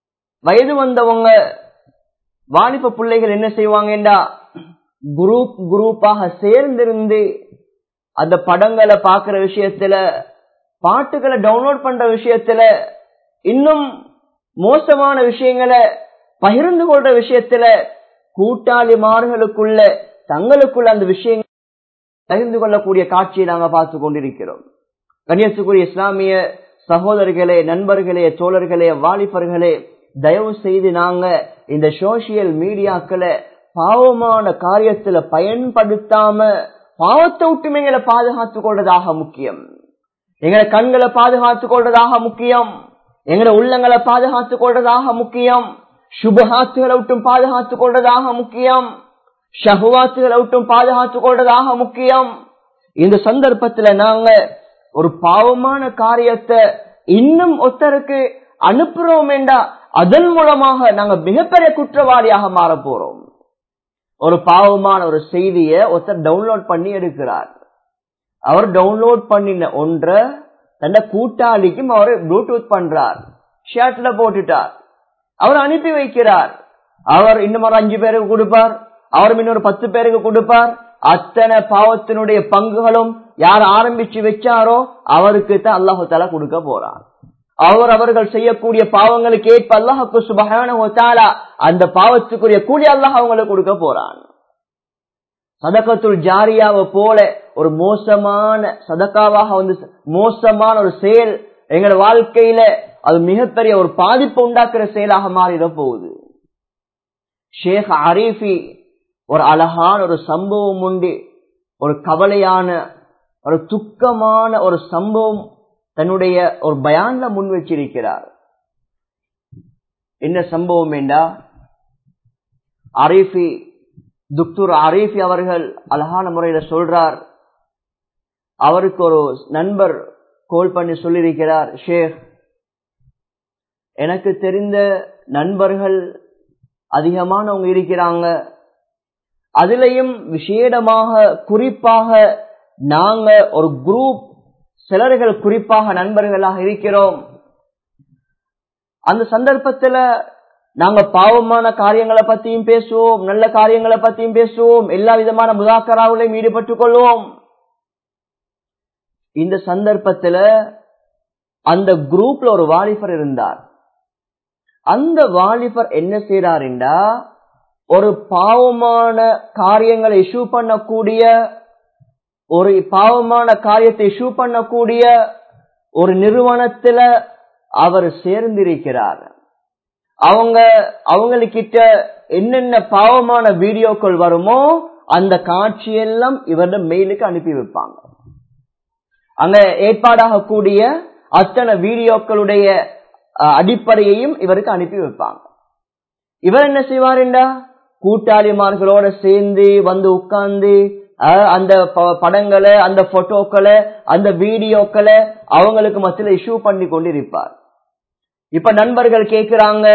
வயது வந்தவங்க வாலிப பிள்ளைகள் என்ன செய்வாங்கடா குரூப் குரூப்பாக சேர்ந்திருந்து அந்த படங்களை பாக்குற விஷயத்துல பாட்டுகளை டவுன்லோட் பண்ற விஷயத்துல இன்னும் மோசமான விஷயங்களை பகிர்ந்து கொள்ற விஷயத்துல கூட்டாளிமார்களுக்குள்ள தங்களுக்குள்ள அந்த விஷயங்கள் பகிர்ந்து கொள்ளக்கூடிய காட்சியை நாங்க பார்த்து கொண்டிருக்கிறோம் கன்னியாசுக்குரிய இஸ்லாமிய சகோதரர்களே நண்பர்களே தோழர்களே வாலிபர்களே தயவு செய்து நாங்க இந்த சோசியல் மீடியாக்களை பாவமான காரியத்துல பயன்படுத்தாம பாவத்தை விட்டுமே எங்களை பாதுகாத்துக் கொள்றதாக முக்கியம் எங்களை கண்களை பாதுகாத்துக் கொள்றதாக முக்கியம் எங்களை உள்ளங்களை பாதுகாத்துக் கொள்றதாக முக்கியம் சுபஹாத்துகளை விட்டும் பாதுகாத்துக் கொள்றதாக முக்கியம் ஷஹுவாத்துகளை விட்டும் பாதுகாத்துக் கொள்றதாக முக்கியம் இந்த சந்தர்ப்பத்துல நாங்க ஒரு பாவமான காரியத்தை இன்னும் ஒருத்தருக்கு அனுப்புறோம் என்றா அதன் மூலமாக நாங்க மிகப்பெரிய குற்றவாளியாக மாற போறோம் ஒரு பாவமான ஒரு செய்திய ஒருத்தர் டவுன்லோட் பண்ணி எடுக்கிறார் அவர் டவுன்லோட் பண்ணின ஒன்ற தன்னை கூட்டாளிக்கும் அவர் ப்ளூடூத் பண்றார் ஷர்ட்ல போட்டுட்டார் அவர் அனுப்பி வைக்கிறார் அவர் இன்னும் ஒரு அஞ்சு பேருக்கு கொடுப்பார் அவர் இன்னொரு பத்து பேருக்கு கொடுப்பார் அத்தனை பாவத்தினுடைய பங்குகளும் யார் ஆரம்பிச்சு வச்சாரோ அவருக்கு தான் அல்லாஹு தலா கொடுக்க போறார் அவர் அவர்கள் செய்யக்கூடிய பாவங்களுக்கு ஏற்ப அல்லாஹுக்கு சுபகான அந்த பாவத்துக்குரிய கூலி அல்லாஹ் அவங்களுக்கு கொடுக்க போறான் சதக்கத்துள் ஜாரியாவை போல ஒரு மோசமான சதக்காவாக வந்து மோசமான ஒரு செயல் எங்களோட வாழ்க்கையில அது மிகப்பெரிய ஒரு பாதிப்பு உண்டாக்குற செயலாக மாறிட போகுது ஷேக் அரீஃபி ஒரு அழகான ஒரு சம்பவம் உண்டு ஒரு கவலையான ஒரு துக்கமான ஒரு சம்பவம் தன்னுடைய ஒரு பயான்ல முன் வச்சிருக்கிறார் என்ன சம்பவம் என்றா அரீஃபி துக்தூர் அரீஃபி அவர்கள் அழகான முறையில சொல்றார் அவருக்கு ஒரு நண்பர் கோல் பண்ணி சொல்லியிருக்கிறார் ஷேக் எனக்கு தெரிந்த நண்பர்கள் அதிகமானவங்க இருக்கிறாங்க அதுலயும் விசேடமாக குறிப்பாக நாங்க ஒரு குரூப் சிலர்கள் குறிப்பாக நண்பர்களாக இருக்கிறோம் அந்த சந்தர்ப்பத்துல நாங்க பாவமான காரியங்களை பத்தியும் பேசுவோம் நல்ல காரியங்களை பத்தியும் பேசுவோம் எல்லா விதமான முதாக்கராவிலையும் ஈடுபட்டுக் கொள்வோம் இந்த சந்தர்ப்பத்துல அந்த குரூப்ல ஒரு வாலிபர் இருந்தார் அந்த வாலிபர் என்ன செய்யறாருண்டா ஒரு பாவமான காரியங்களை இஷ்யூ பண்ணக்கூடிய ஒரு பாவமான காரியத்தை இஷ்யூ பண்ணக்கூடிய ஒரு நிறுவனத்துல அவர் சேர்ந்திருக்கிறார் அவங்க அவங்களுக்கிட்ட என்னென்ன பாவமான வீடியோக்கள் வருமோ அந்த காட்சியெல்லாம் இவருடைய மெயிலுக்கு அனுப்பி வைப்பாங்க அங்க ஏற்பாடாக கூடிய அத்தனை வீடியோக்களுடைய அடிப்படையையும் இவருக்கு அனுப்பி வைப்பாங்க இவர் என்ன செய்வாருண்டா கூட்டாளிமார்களோட சேர்ந்து வந்து உட்கார்ந்து அந்த படங்களை அந்த போட்டோக்களை அந்த வீடியோக்களை அவங்களுக்கு மத்தியில இஷ்யூ பண்ணி கொண்டு இருப்பார் இப்ப நண்பர்கள் கேக்குறாங்க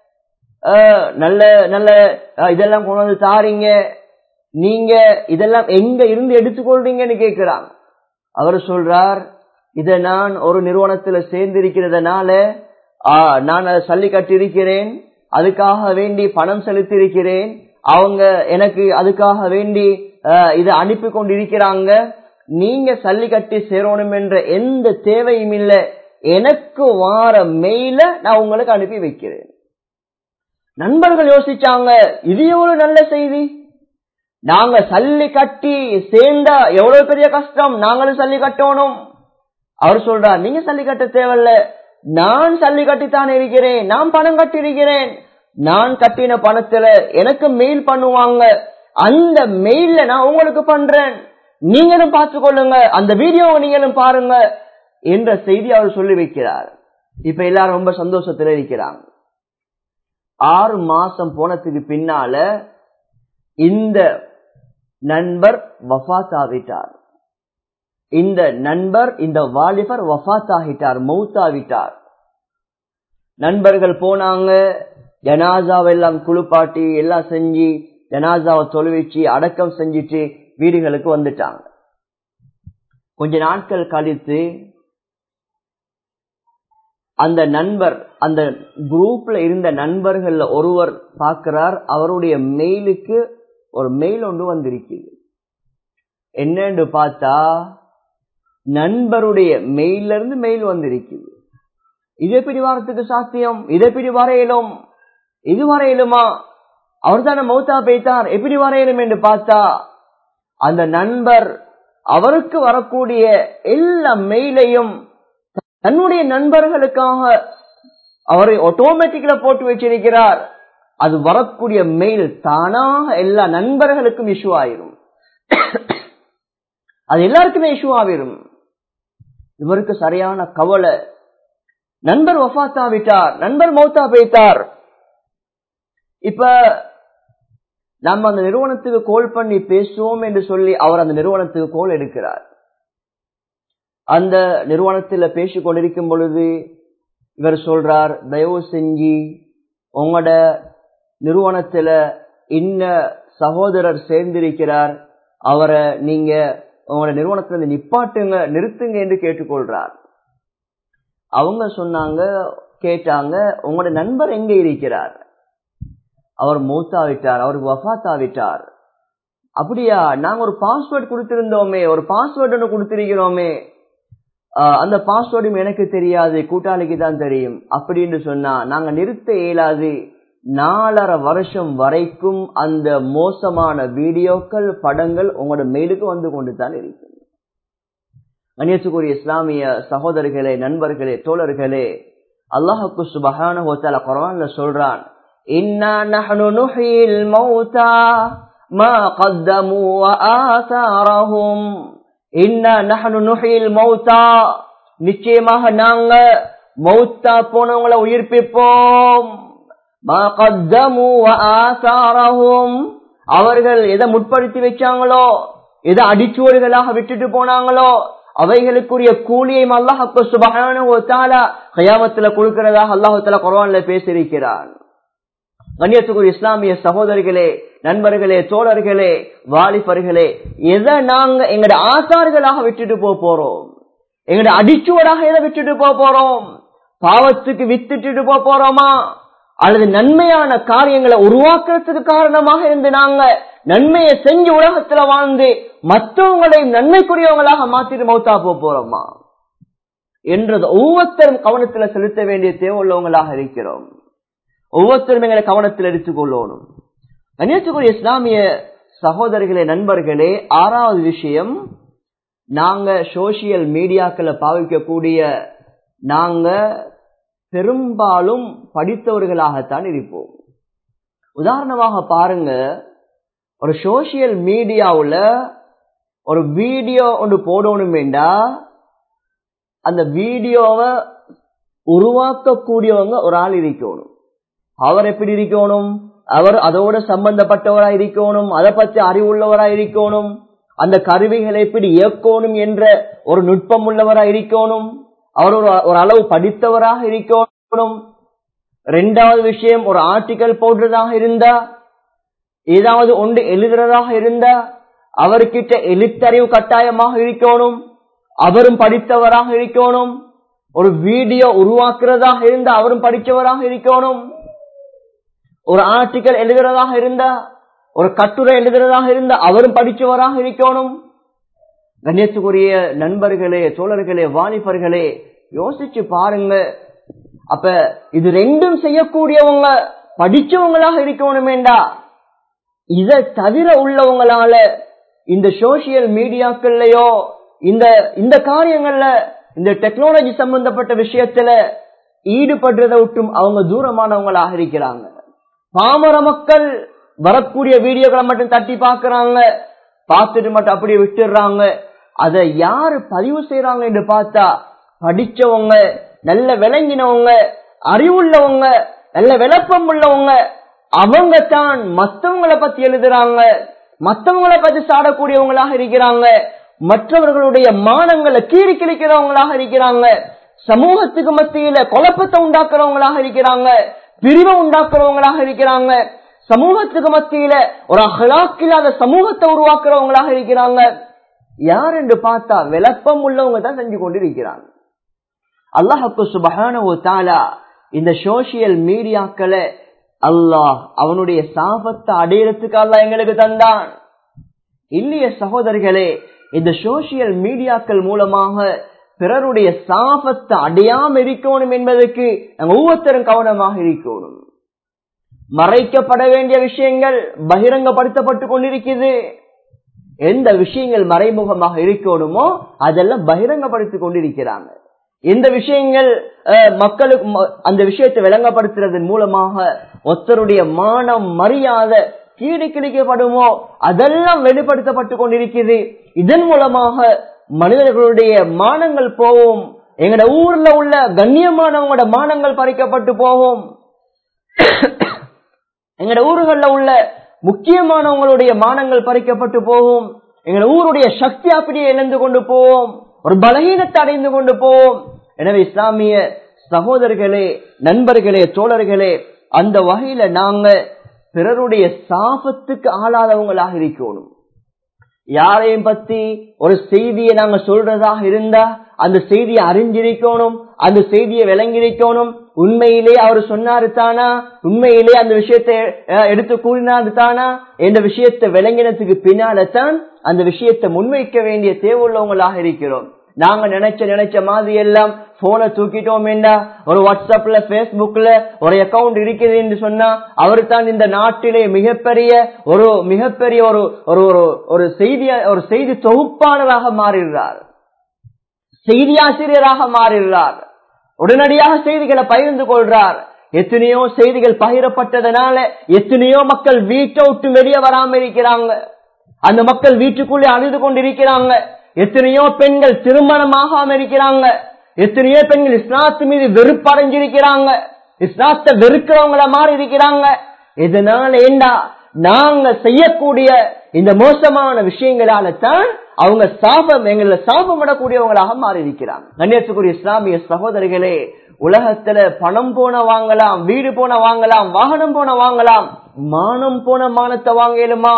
நல்ல நல்ல இதெல்லாம் கொண்டு வந்து தாரீங்க நீங்க இதெல்லாம் எங்க இருந்து எடுத்துக்கொள்றீங்கன்னு கேக்குறாங்க அவர் சொல்றார் இத நான் ஒரு நிறுவனத்துல சேர்ந்திருக்கிறதுனால நான் அதை சல்லி கட்டிருக்கிறேன் அதுக்காக வேண்டி பணம் செலுத்தியிருக்கிறேன் அவங்க எனக்கு அதுக்காக வேண்டி இதை அனுப்பி கொண்டிருக்கிறாங்க நீங்க சல்லி கட்டி சேரணும் என்ற எந்த தேவையும் இல்லை எனக்கு வார மெயில நான் உங்களுக்கு அனுப்பி வைக்கிறேன் நண்பர்கள் யோசிச்சாங்க இது எவ்வளவு நல்ல செய்தி நாங்க சல்லி கட்டி சேர்ந்தா எவ்வளவு பெரிய கஷ்டம் நாங்களும் சல்லி கட்டணும் அவர் சொல்றார் நீங்க சல்லி கட்ட தேவையில்ல நான் சல்லி கட்டித்தான் இருக்கிறேன் நான் பணம் கட்டி இருக்கிறேன் நான் கட்டின பணத்துல எனக்கு மெயில் பண்ணுவாங்க அந்த மெயில்ல நான் உங்களுக்கு பண்றேன் நீங்களும் பார்த்து கொள்ளுங்க அந்த வீடியோவை நீங்களும் பாருங்க என்ற செய்தி அவர் சொல்லி வைக்கிறார் இப்ப எல்லாரும் ரொம்ப சந்தோஷத்துல இருக்கிறாங்க ஆறு மாசம் போனதுக்கு பின்னால இந்த நண்பர் வஃத் ஆகிட்டார் இந்த நண்பர் இந்த வாலிபர் வஃத் ஆகிட்டார் மௌத்தாவிட்டார் நண்பர்கள் போனாங்க ஜனாசாவெல்லாம் குளிப்பாட்டி எல்லாம் செஞ்சு ஜனாசாவை தொலைவிச்சு அடக்கம் செஞ்சுட்டு வீடுகளுக்கு வந்துட்டாங்க கொஞ்ச நாட்கள் கழித்து அந்த நண்பர் அந்த குரூப்ல இருந்த நண்பர்கள்ல ஒருவர் பார்க்கிறார் அவருடைய மெயிலுக்கு ஒரு மெயில் ஒன்று வந்திருக்குது என்னன்னு பார்த்தா நண்பருடைய மெயில இருந்து மெயில் வந்திருக்குது இது எப்படி வாரத்துக்கு சாத்தியம் இது எப்படி வரையிலும் இது வரையிலுமா அவர் தானே மௌத்தா பேத்தார் எப்படி வரையிலும் என்று பார்த்தா அந்த நண்பர் அவருக்கு வரக்கூடிய எல்லா மெயிலையும் தன்னுடைய நண்பர்களுக்காக அவரை ஆட்டோமேட்டிக்கல போட்டு வச்சிருக்கிறார் அது வரக்கூடிய மெயில் தானாக எல்லா நண்பர்களுக்கும் இஷ்யூ ஆயிரும் அது எல்லாருக்குமே இஷ்யூ ஆகிரும் இவருக்கு சரியான கவலை நண்பர் வஃத்தா விட்டார் நண்பர் மௌத்தா போய்த்தார் இப்ப நம்ம அந்த நிறுவனத்துக்கு கோல் பண்ணி பேசுவோம் என்று சொல்லி அவர் அந்த நிறுவனத்துக்கு கோல் எடுக்கிறார் அந்த நிறுவனத்துல பேசிக் கொண்டிருக்கும் பொழுது இவர் சொல்றார் தயவு செஞ்சு உங்களோட நிறுவனத்துல இன்ன சகோதரர் சேர்ந்திருக்கிறார் அவரை நீங்க உங்களோட நிறுவனத்துல நிப்பாட்டுங்க நிறுத்துங்க என்று கேட்டுக்கொள்றார் அவங்க சொன்னாங்க கேட்டாங்க உங்களோட நண்பர் எங்க இருக்கிறார் அவர் மூத்தாவிட்டார் அவருக்கு வஃத்தாவிட்டார் அப்படியா நாங்க ஒரு பாஸ்வேர்ட் கொடுத்திருந்தோமே ஒரு பாஸ்வேர்ட் ஒன்று கொடுத்திருக்கிறோமே அந்த பாஸ்வேர்டும் எனக்கு தெரியாது கூட்டாளிக்கு தான் தெரியும் அப்படின்னு சொன்னா நாங்க நிறுத்த இயலாது நாலரை வருஷம் வரைக்கும் அந்த மோசமான வீடியோக்கள் படங்கள் உங்களோட மெயிலுக்கு வந்து கொண்டு தான் இருக்கு கண்ணியத்துக்குரிய இஸ்லாமிய சகோதரர்களே நண்பர்களே தோழர்களே அல்லாஹுக்கு சுபஹான ஹோத்தால குரான்ல சொல்றான் இன்னா நஹ்னு நுஹ்யில் மௌதா மா قدموا وآثارهم இன்னா நஹ்னு நுஹ்யில் மௌதா நிச்சயமாக நாங்க மௌத்தா போனவங்களை உயிர்ப்பிப்போம் மா قدموا وآثارهم அவர்கள் எதை முற்படுத்தி வச்சாங்களோ எதை அடிச்சுவடுகளாக விட்டுட்டு போனாங்களோ அவைகளுக்குரிய கூலியையும் அல்லாஹு சுபகான கயாமத்துல கொடுக்கிறதாக அல்லாஹால குரான்ல பேசியிருக்கிறான் கண்ணியத்துக்குரிய இஸ்லாமிய சகோதரிகளே நண்பர்களே தோழர்களே வாலிபர்களே எதை நாங்க எங்கட ஆசார்களாக விட்டுட்டு போக போறோம் எங்கட அடிச்சுவடாக எதை விட்டுட்டு போக போறோம் பாவத்துக்கு வித்துட்டு போக போறோமா அல்லது நன்மையான காரியங்களை உருவாக்குறதுக்கு காரணமாக இருந்து நாங்க நன்மையை செஞ்சு உலகத்துல வாழ்ந்து மற்றவங்களை நன்மைக்குரியவங்களாக மாத்திட்டு மௌத்தா போறோமா என்றது ஒவ்வொருத்தரும் கவனத்துல செலுத்த வேண்டிய தேவை உள்ளவங்களாக இருக்கிறோம் ஒவ்வொருத்தரும் எங்களை கவனத்தில் எடுத்துக்கொள்ளணும் கன்னியாகுமரி இஸ்லாமிய சகோதரர்களே நண்பர்களே ஆறாவது விஷயம் நாங்க சோசியல் மீடியாக்களை பாவிக்கக்கூடிய நாங்க பெரும்பாலும் படித்தவர்களாகத்தான் இருப்போம் உதாரணமாக பாருங்க ஒரு சோசியல் மீடியாவுல ஒரு வீடியோ ஒன்று போடணுமேண்டா அந்த வீடியோவை உருவாக்கக்கூடியவங்க ஒரு ஆள் இருக்கணும் அவர் எப்படி இருக்கணும் அவர் அதோட சம்பந்தப்பட்டவராய் இருக்கணும் அதை பற்றி அறிவுள்ளவராய் இருக்கணும் அந்த கருவிகளை எப்படி இயக்கணும் என்ற ஒரு நுட்பம் உள்ளவராய் இருக்கணும் அவர் ஒரு ஒரு அளவு படித்தவராக இருக்கணும் ரெண்டாவது விஷயம் ஒரு ஆர்டிக்கல் போடுறதாக இருந்தா ஏதாவது ஒன்று எழுதுறதாக இருந்தா அவர்கிட்ட எழுத்தறிவு கட்டாயமாக இருக்கணும் அவரும் படித்தவராக இருக்கணும் ஒரு வீடியோ உருவாக்குறதாக இருந்தா அவரும் படித்தவராக இருக்கணும் ஒரு ஆர்டிக்கல் எழுதுறதாக இருந்தா ஒரு கட்டுரை எழுதுறதாக இருந்தா அவரும் படிச்சவராக இருக்கணும் கணேசுக்குரிய நண்பர்களே தோழர்களே வாலிபர்களே யோசிச்சு பாருங்க அப்ப இது ரெண்டும் செய்யக்கூடியவங்க படிச்சவங்களாக இருக்கணுமேண்டா இதை தவிர உள்ளவங்களால இந்த சோசியல் மீடியாக்கள்லயோ இந்த இந்த காரியங்கள்ல இந்த டெக்னாலஜி சம்பந்தப்பட்ட விஷயத்துல ஈடுபடுறத விட்டும் அவங்க தூரமானவங்களாக இருக்கிறாங்க பாமர மக்கள் வரக்கூடிய வீடியோக்களை மட்டும் தட்டி பாக்குறாங்க பார்த்துட்டு மட்டும் அப்படியே விட்டுடுறாங்க அதை யாரு பதிவு செய்யறாங்க என்று பார்த்தா படிச்சவங்க நல்ல விளங்கினவங்க அறிவுள்ளவங்க நல்ல விளப்பம் உள்ளவங்க அவங்க தான் மற்றவங்களை பத்தி எழுதுறாங்க மற்றவங்களை பத்தி சாடக்கூடியவங்களாக இருக்கிறாங்க மற்றவர்களுடைய மானங்களை கீறி கிழிக்கிறவங்களாக இருக்கிறாங்க சமூகத்துக்கு மத்தியில குழப்பத்தை உண்டாக்குறவங்களாக இருக்கிறாங்க பிரிவை உண்டாக்குறவங்களாக இருக்கிறாங்க சமூகத்துக்கு மத்தியில ஒரு அகலாக் இல்லாத சமூகத்தை உருவாக்குறவங்களாக இருக்கிறாங்க யார் என்று பார்த்தா விளப்பம் உள்ளவங்க தான் செஞ்சு கொண்டு இருக்கிறாங்க அல்லாஹுக்கு சுபகான தாலா இந்த சோசியல் மீடியாக்களை அல்லாஹ் அவனுடைய சாபத்தை அடையறதுக்கு அல்லாஹ் எங்களுக்கு தந்தான் இல்லைய சகோதரர்களே இந்த சோசியல் மீடியாக்கள் மூலமாக பிறருடைய சாபத்தை அடையாம இருக்கணும் என்பதற்கு நாங்கள் ஒவ்வொருத்தரும் கவனமாக இருக்கணும் மறைக்கப்பட வேண்டிய விஷயங்கள் பகிரங்கப்படுத்தப்பட்டு கொண்டிருக்கிறது எந்த விஷயங்கள் மறைமுகமாக இருக்கணுமோ அதெல்லாம் பகிரங்கப்படுத்திக் கொண்டிருக்கிறாங்க எந்த விஷயங்கள் மக்களுக்கு அந்த விஷயத்தை விளங்கப்படுத்துறதன் மூலமாக ஒருத்தருடைய மானம் மரியாதை கீடு கிழிக்கப்படுமோ அதெல்லாம் வெளிப்படுத்தப்பட்டு கொண்டிருக்கிறது இதன் மூலமாக மனிதர்களுடைய மானங்கள் போகும் எங்கட ஊர்ல உள்ள கண்ணியமானவங்களோட மானங்கள் பறிக்கப்பட்டு போகும் எங்கட ஊர்கள்ல உள்ள முக்கியமானவங்களுடைய மானங்கள் பறிக்கப்பட்டு போகும் எங்கட ஊருடைய சக்தி அப்படியே இழந்து கொண்டு போவோம் ஒரு பலகீனத்தை அடைந்து கொண்டு போவோம் எனவே இஸ்லாமிய சகோதரர்களே நண்பர்களே தோழர்களே அந்த வகையில நாங்க பிறருடைய சாபத்துக்கு ஆளாதவங்களாக இருக்கணும் யாரையும் பத்தி ஒரு செய்தியை நாங்க சொல்றதாக இருந்தா அந்த செய்தியை அறிஞ்சிருக்கணும் அந்த செய்தியை விளங்கிருக்கணும் உண்மையிலே அவர் சொன்னாரு தானா உண்மையிலே அந்த விஷயத்தை எடுத்து கூறினாரு தானா என்ற விஷயத்தை விளங்கினதுக்கு பின்னால்தான் அந்த விஷயத்தை முன்வைக்க வேண்டிய தேவையுள்ளவங்களாக இருக்கிறோம் நாங்க நினைச்ச நினைச்ச மாதிரி எல்லாம் போனை தூக்கிட்டோம் என்ன ஒரு வாட்ஸ்அப்ல பேஸ்புக்ல ஒரு அக்கவுண்ட் இருக்குது என்று சொன்னா அவர் தான் இந்த நாட்டிலே மிகப்பெரிய ஒரு மிகப்பெரிய ஒரு ஒரு ஒரு செய்தி ஒரு செய்தி தொகுப்பாளராக மாறுகிறார் செய்தி ஆசிரியராக மாறுகிறார் உடனடியாக செய்திகளை பகிர்ந்து கொள்றார் எத்தனையோ செய்திகள் பகிரப்பட்டதனால எத்தனையோ மக்கள் வீட்டை விட்டு வெளியே வராம இருக்கிறாங்க அந்த மக்கள் வீட்டுக்குள்ளே அழுது கொண்டிருக்கிறாங்க எத்தனையோ பெண்கள் திருமணமாகாம இருக்கிறாங்க எத்தனையோ பெண்கள் இஸ்லாத்து மீது வெறுப்படைஞ்சிருக்கிறாங்க இஸ்லாத்தை வெறுக்கிறவங்கள மாறி இருக்கிறாங்க இதனால ஏண்டா நாங்க செய்யக்கூடிய இந்த மோசமான விஷயங்களால தான் அவங்க சாபம் எங்களை சாபமிடக்கூடியவங்களாக மாறி இருக்கிறாங்க கண்ணியத்துக்குரிய இஸ்லாமிய சகோதரிகளே உலகத்துல பணம் போன வாங்கலாம் வீடு போன வாங்கலாம் வாகனம் போன வாங்கலாம் மானம் போன மானத்தை வாங்கலுமா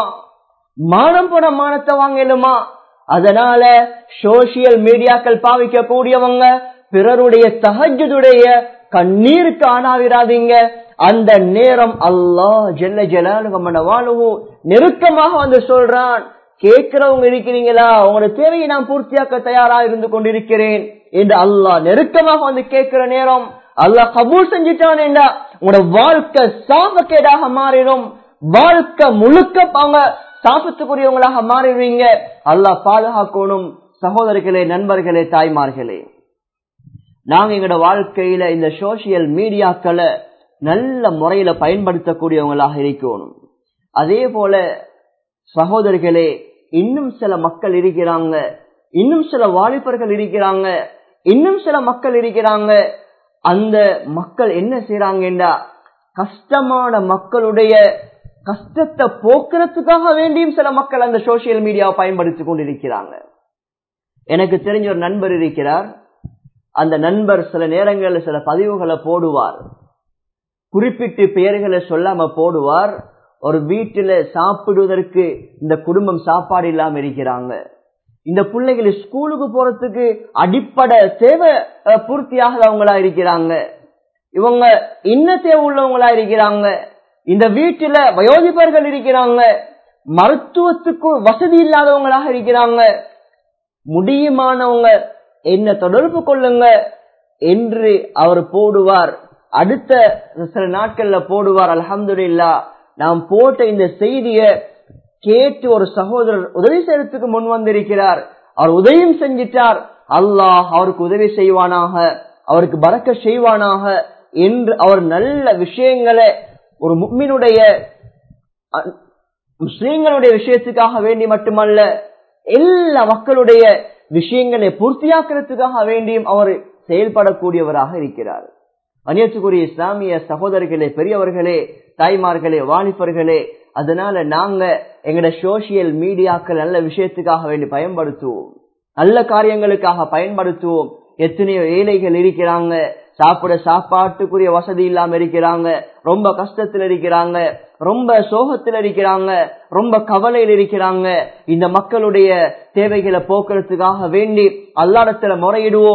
மானம் போன மானத்தை வாங்கலுமா அதனால சோசியல் மீடியாக்கள் பாவிக்க கூடியவங்க பிறருடைய தகஜுடைய கண்ணீருக்கு ஆனாவிராதீங்க அந்த நேரம் அல்லாஹ் ஜெல்ல ஜலாலு நெருக்கமாக வந்து சொல்றான் கேட்கிறவங்க இருக்கிறீங்களா உங்களோட தேவையை நான் பூர்த்தியாக்க தயாரா இருந்து கொண்டிருக்கிறேன் என்று அல்லாஹ் நெருக்கமாக வந்து கேட்கிற நேரம் அல்லாஹ் கபூல் செஞ்சுட்டான் என்றா உங்களோட வாழ்க்கை சாபக்கேடாக மாறிடும் வாழ்க்கை முழுக்க அவங்க சாபத்துக்குரியவங்களாக மாறிடுவீங்க அல்லாஹ் பாதுகாக்கணும் சகோதரர்களே நண்பர்களே தாய்மார்களே நாங்க எங்களோட வாழ்க்கையில இந்த சோசியல் மீடியாக்களை நல்ல முறையில பயன்படுத்தக்கூடியவங்களாக இருக்கணும் அதே போல சகோதரிகளே இன்னும் சில மக்கள் இருக்கிறாங்க இன்னும் சில வாலிபர்கள் இருக்கிறாங்க இன்னும் சில மக்கள் இருக்கிறாங்க அந்த மக்கள் என்ன செய்யறாங்கடா கஷ்டமான மக்களுடைய கஷ்டத்தை போக்குறதுக்காக வேண்டியும் சில மக்கள் அந்த சோசியல் மீடியாவை பயன்படுத்திக் கொண்டிருக்கிறாங்க எனக்கு தெரிஞ்ச ஒரு நண்பர் இருக்கிறார் அந்த நண்பர் சில நேரங்களில் சில பதிவுகளை போடுவார் குறிப்பிட்டு பெயர்களை சொல்லாம போடுவார் ஒரு வீட்டுல சாப்பிடுவதற்கு இந்த குடும்பம் சாப்பாடு இல்லாம இருக்கிறாங்க இந்த பிள்ளைகள் ஸ்கூலுக்கு போறதுக்கு அடிப்படை தேவை பூர்த்தியாகவங்களா இருக்கிறாங்க இவங்க இன்ன தேவை உள்ளவங்களா இருக்கிறாங்க இந்த வீட்டுல வயோதிபர்கள் இருக்கிறாங்க மருத்துவத்துக்கு வசதி இல்லாதவங்களாக இருக்கிறாங்க முடியுமானவங்க என்ன தொடர்பு கொள்ளுங்க என்று அவர் போடுவார் அடுத்த சில நாட்கள்ல போடுவார் அலமதுல்லா நாம் போட்ட இந்த செய்திய கேட்டு ஒரு சகோதரர் உதவி செய்யறதுக்கு முன் வந்திருக்கிறார் அவர் உதவியும் செஞ்சிட்டார் அல்லாஹ் அவருக்கு உதவி செய்வானாக அவருக்கு பறக்க செய்வானாக என்று அவர் நல்ல விஷயங்களை ஒரு முக்மினுடைய முஸ்லீம்களுடைய விஷயத்துக்காக வேண்டி மட்டுமல்ல எல்லா மக்களுடைய விஷயங்களை பூர்த்தியாக்குறதுக்காக வேண்டியும் அவர் செயல்படக்கூடியவராக இருக்கிறார் அந்நியத்துக்குரிய இஸ்லாமிய சகோதரர்களே பெரியவர்களே தாய்மார்களே வாலிபர்களே அதனால நாங்க எங்கட சோசியல் மீடியாக்கள் நல்ல விஷயத்துக்காக வேண்டி பயன்படுத்துவோம் நல்ல காரியங்களுக்காக பயன்படுத்துவோம் எத்தனையோ ஏழைகள் இருக்கிறாங்க சாப்பிட சாப்பாட்டுக்குரிய வசதி இல்லாம இருக்கிறாங்க ரொம்ப கஷ்டத்துல இருக்கிறாங்க ரொம்ப சோகத்தில் இருக்கிறாங்க ரொம்ப கவலையில் இருக்கிறாங்க இந்த மக்களுடைய தேவைகளை போக்குறதுக்காக வேண்டி அல்லாடத்துல முறையிடுவோம்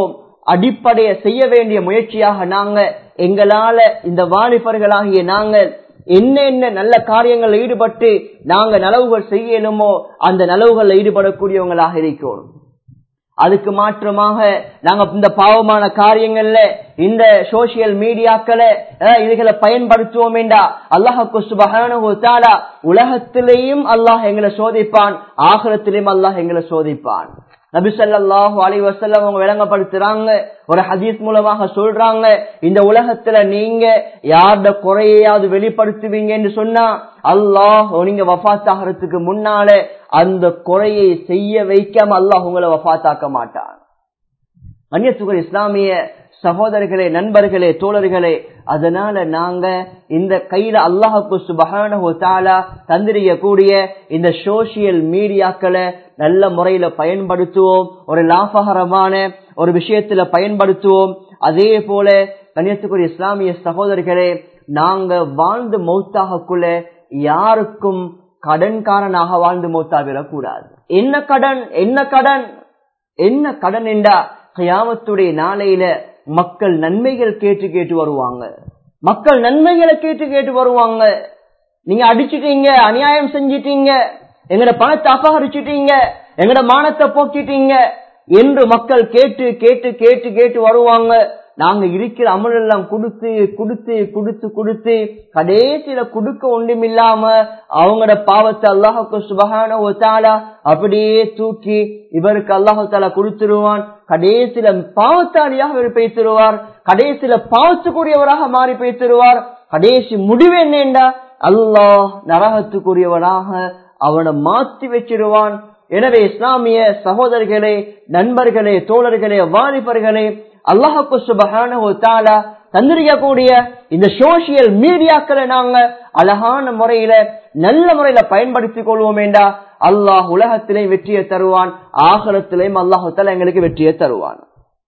அடிப்படைய செய்ய வேண்டிய முயற்சியாக நாங்க எங்களால இந்த வாலிபர்களாகிய நாங்கள் என்ன என்ன நல்ல காரியங்கள் ஈடுபட்டு நாங்க நலவுகள் செய்யணுமோ அந்த நலவுகள் ஈடுபடக்கூடியவங்களாக இருக்கணும் அதுக்கு மாற்றமாக நாங்க இந்த பாவமான காரியங்கள்ல இந்த சோசியல் மீடியாக்களை இதுகளை பயன்படுத்துவோம் என்றா அல்லாஹு சுபகான உலகத்திலேயும் அல்லாஹ் எங்களை சோதிப்பான் ஆகலத்திலேயும் அல்லாஹ் எங்களை சோதிப்பான் நபிசல்லாஹு அலி வசல்லம் அவங்க விளங்கப்படுத்துறாங்க ஒரு ஹதீஸ் மூலமாக சொல்றாங்க இந்த உலகத்துல நீங்க யார்ட குறையாவது வெளிப்படுத்துவீங்கன்னு சொன்னா அல்லாஹ் நீங்க வஃத்தாகிறதுக்கு முன்னால அந்த குறையை செய்ய வைக்காம அல்லாஹ் உங்களை வஃத்தாக்க மாட்டான் அந்நியத்துக்குள் இஸ்லாமிய சகோதரர்களே நண்பர்களே தோழர்களே அதனால நாங்க இந்த கையில அல்லாஹுக்கு சுபகான தந்திரிக்கக்கூடிய இந்த சோசியல் மீடியாக்களை நல்ல முறையில பயன்படுத்துவோம் ஒரு லாபகரமான ஒரு விஷயத்துல பயன்படுத்துவோம் அதே போல கன்னியத்துக்குரிய இஸ்லாமிய சகோதரர்களே நாங்க வாழ்ந்து மௌத்தாகக்குள்ள யாருக்கும் கடன்காரனாக வாழ்ந்து மௌத்தாவிடக்கூடாது என்ன கடன் என்ன கடன் என்ன கடன் என்றா கயாமத்துடைய நாளையில மக்கள் நன்மைகள் கேட்டு கேட்டு வருவாங்க மக்கள் நன்மைகளை கேட்டு கேட்டு வருவாங்க நீங்க அடிச்சிட்டீங்க அநியாயம் செஞ்சிட்டீங்க எங்கட பணத்தை அபகரிச்சிட்டீங்க எங்கட மானத்தை போக்கிட்டீங்க என்று மக்கள் கேட்டு கேட்டு கேட்டு கேட்டு வருவாங்க நாங்க இருக்கிற அமல் எல்லாம் கொடுத்து கொடுத்து கொடுத்து கொடுத்து கடைசியில கொடுக்க ஒன்றும் இல்லாம அவங்களோட பாவத்தை அல்லாஹுக்கு சுபகான ஒத்தாலா அப்படியே தூக்கி இவருக்கு அல்லாஹு தாலா கொடுத்துருவான் கடைசியில பாவத்தாளியாக இவர் பேசிடுவார் கடைசியில பாவத்துக்குரியவராக மாறி பேசிடுவார் கடைசி முடிவு என்னண்டா அல்லாஹ் நரகத்துக்குரியவராக அவனை மாற்றி வச்சிருவான் எனவே இஸ்லாமிய சகோதரர்களே நண்பர்களே தோழர்களே வாலிபர்களே அல்லாஹு சுபகான தந்திரிக்கக்கூடிய இந்த சோசியல் மீடியாக்களை நாங்க அழகான முறையில நல்ல முறையில பயன்படுத்திக் கொள்வோம் வேண்டா அல்லாஹ் உலகத்திலேயும் வெற்றியை தருவான் ஆகலத்திலையும் அல்லாஹால எங்களுக்கு வெற்றியை தருவான்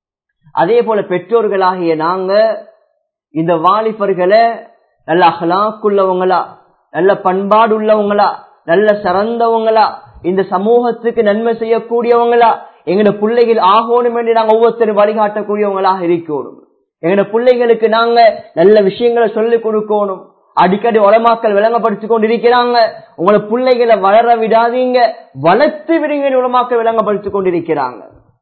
அதே போல பெற்றோர்களாகிய நாங்க இந்த வாலிபர்களை நல்ல அகலாக்குள்ளவங்களா நல்ல பண்பாடு உள்ளவங்களா நல்ல சிறந்தவங்களா இந்த சமூகத்துக்கு நன்மை செய்யக்கூடியவங்களா எங்கட பிள்ளைகள் ஆகணும் என்று நாங்க ஒவ்வொருத்தரும் வழிகாட்டக்கூடியவங்களாக இருக்கணும் எங்கட பிள்ளைகளுக்கு நாங்க நல்ல விஷயங்களை சொல்லிக் கொடுக்கணும் அடிக்கடி உலமாக்கள் விளங்கப்படுத்திக் கொண்டிருக்கிறாங்க உங்களை பிள்ளைகளை வளர விடாதீங்க வளர்த்து விடுங்க உலமாக்கள் விளங்கப்படுத்திக் கொண்டிருக்கிறாங்க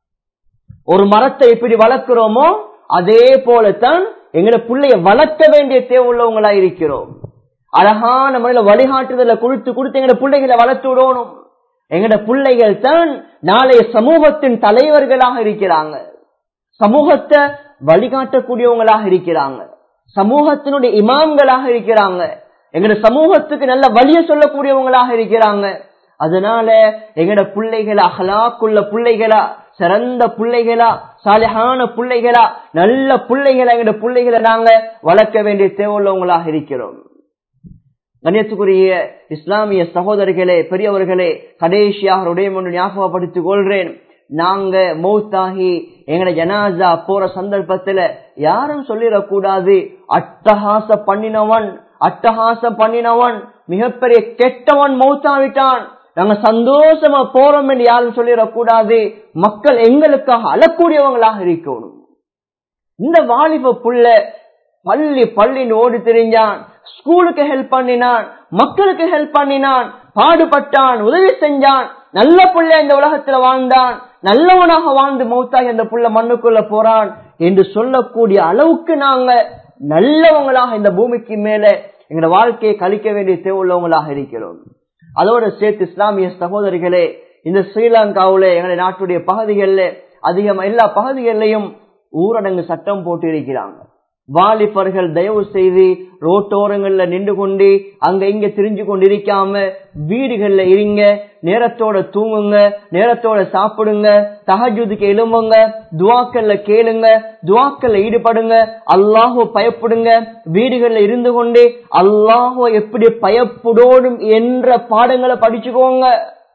ஒரு மரத்தை எப்படி வளர்க்கிறோமோ அதே போலத்தான் எங்கட பிள்ளைய வளர்க்க வேண்டிய தேவை உள்ளவங்களா இருக்கிறோம் அழகான முறையில வழிகாட்டுதல கொடுத்து கொடுத்து எங்கட பிள்ளைகளை வளர்த்து விடணும் எங்கட பிள்ளைகள் தான் நாளைய சமூகத்தின் தலைவர்களாக இருக்கிறாங்க சமூகத்தை வழிகாட்டக்கூடியவங்களாக இருக்கிறாங்க சமூகத்தினுடைய இமாம்களாக இருக்கிறாங்க எங்கட சமூகத்துக்கு நல்ல வழிய சொல்லக்கூடியவங்களாக இருக்கிறாங்க அதனால எங்கட பிள்ளைகளை அகலாக்குள்ள பிள்ளைகளா சிறந்த பிள்ளைகளா சாலையான பிள்ளைகளா நல்ல பிள்ளைகளா எங்கட பிள்ளைகளை நாங்க வளர்க்க வேண்டிய தேவையுள்ளவங்களாக இருக்கிறோம் கண்ணியத்துக்குரிய இஸ்லாமிய சகோதரர்களே பெரியவர்களே கடைசியாக உடைய ஞாபகப்படுத்திக் கொள்றேன் நாங்க மௌத்தாகி எங்கட ஜனாசா போற சந்தர்ப்பத்துல யாரும் சொல்லிடக்கூடாது அட்டகாச பண்ணினவன் அட்டகாசம் பண்ணினவன் மிகப்பெரிய கெட்டவன் மௌத்தாவிட்டான் நாங்க சந்தோஷமா போறோம் என்று யாரும் சொல்லிடக்கூடாது மக்கள் எங்களுக்காக அழக்கூடியவங்களாக இருக்கணும் இந்த வாலிப புள்ள பள்ளி பள்ளின்னு ஓடி தெரிஞ்சான் ஸ்கூலுக்கு ஹெல்ப் பண்ணினான் மக்களுக்கு ஹெல்ப் பண்ணினான் பாடுபட்டான் உதவி செஞ்சான் நல்ல புள்ள இந்த உலகத்துல வாழ்ந்தான் நல்லவனாக வாழ்ந்து மௌத்தாகி அந்த புள்ள மண்ணுக்குள்ள போறான் என்று சொல்லக்கூடிய அளவுக்கு நாங்க நல்லவங்களாக இந்த பூமிக்கு மேல எங்களோட வாழ்க்கையை கழிக்க வேண்டிய தேவையுள்ளவங்களாக இருக்கிறோம் அதோட சேர்த்து இஸ்லாமிய சகோதரிகளே இந்த ஸ்ரீலங்காவுல எங்களுடைய நாட்டுடைய பகுதிகளில் அதிகம் எல்லா பகுதிகளிலையும் ஊரடங்கு சட்டம் போட்டு இருக்கிறாங்க வாலிபர்கள் தயவு செய்து ரோட்டோரங்கள்ல நின்று கொண்டு அங்க இங்க திரிஞ்சு கொண்டு இருக்காம வீடுகள்ல இருங்க நேரத்தோட தூங்குங்க நேரத்தோட சாப்பிடுங்க தகஜுதுக்கு எழும்புங்க துவாக்கல்ல கேளுங்க துவாக்கல்ல ஈடுபடுங்க அல்லாஹோ பயப்படுங்க வீடுகள்ல இருந்து கொண்டு அல்லாஹோ எப்படி பயப்படோடும் என்ற பாடங்களை படிச்சுக்கோங்க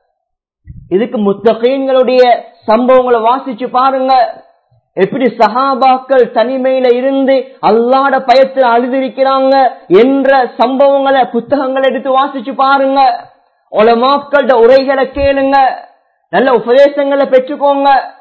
இதுக்கு முத்தகைன்களுடைய சம்பவங்களை வாசிச்சு பாருங்க எப்படி சஹாபாக்கள் தனிமையில இருந்து அல்லாட பயத்தில் அழுதிருக்கிறாங்க என்ற சம்பவங்களை புத்தகங்களை எடுத்து வாசிச்சு பாருங்க உலமாக்களோட உரைகளை கேளுங்க நல்ல உபதேசங்களை பெற்றுக்கோங்க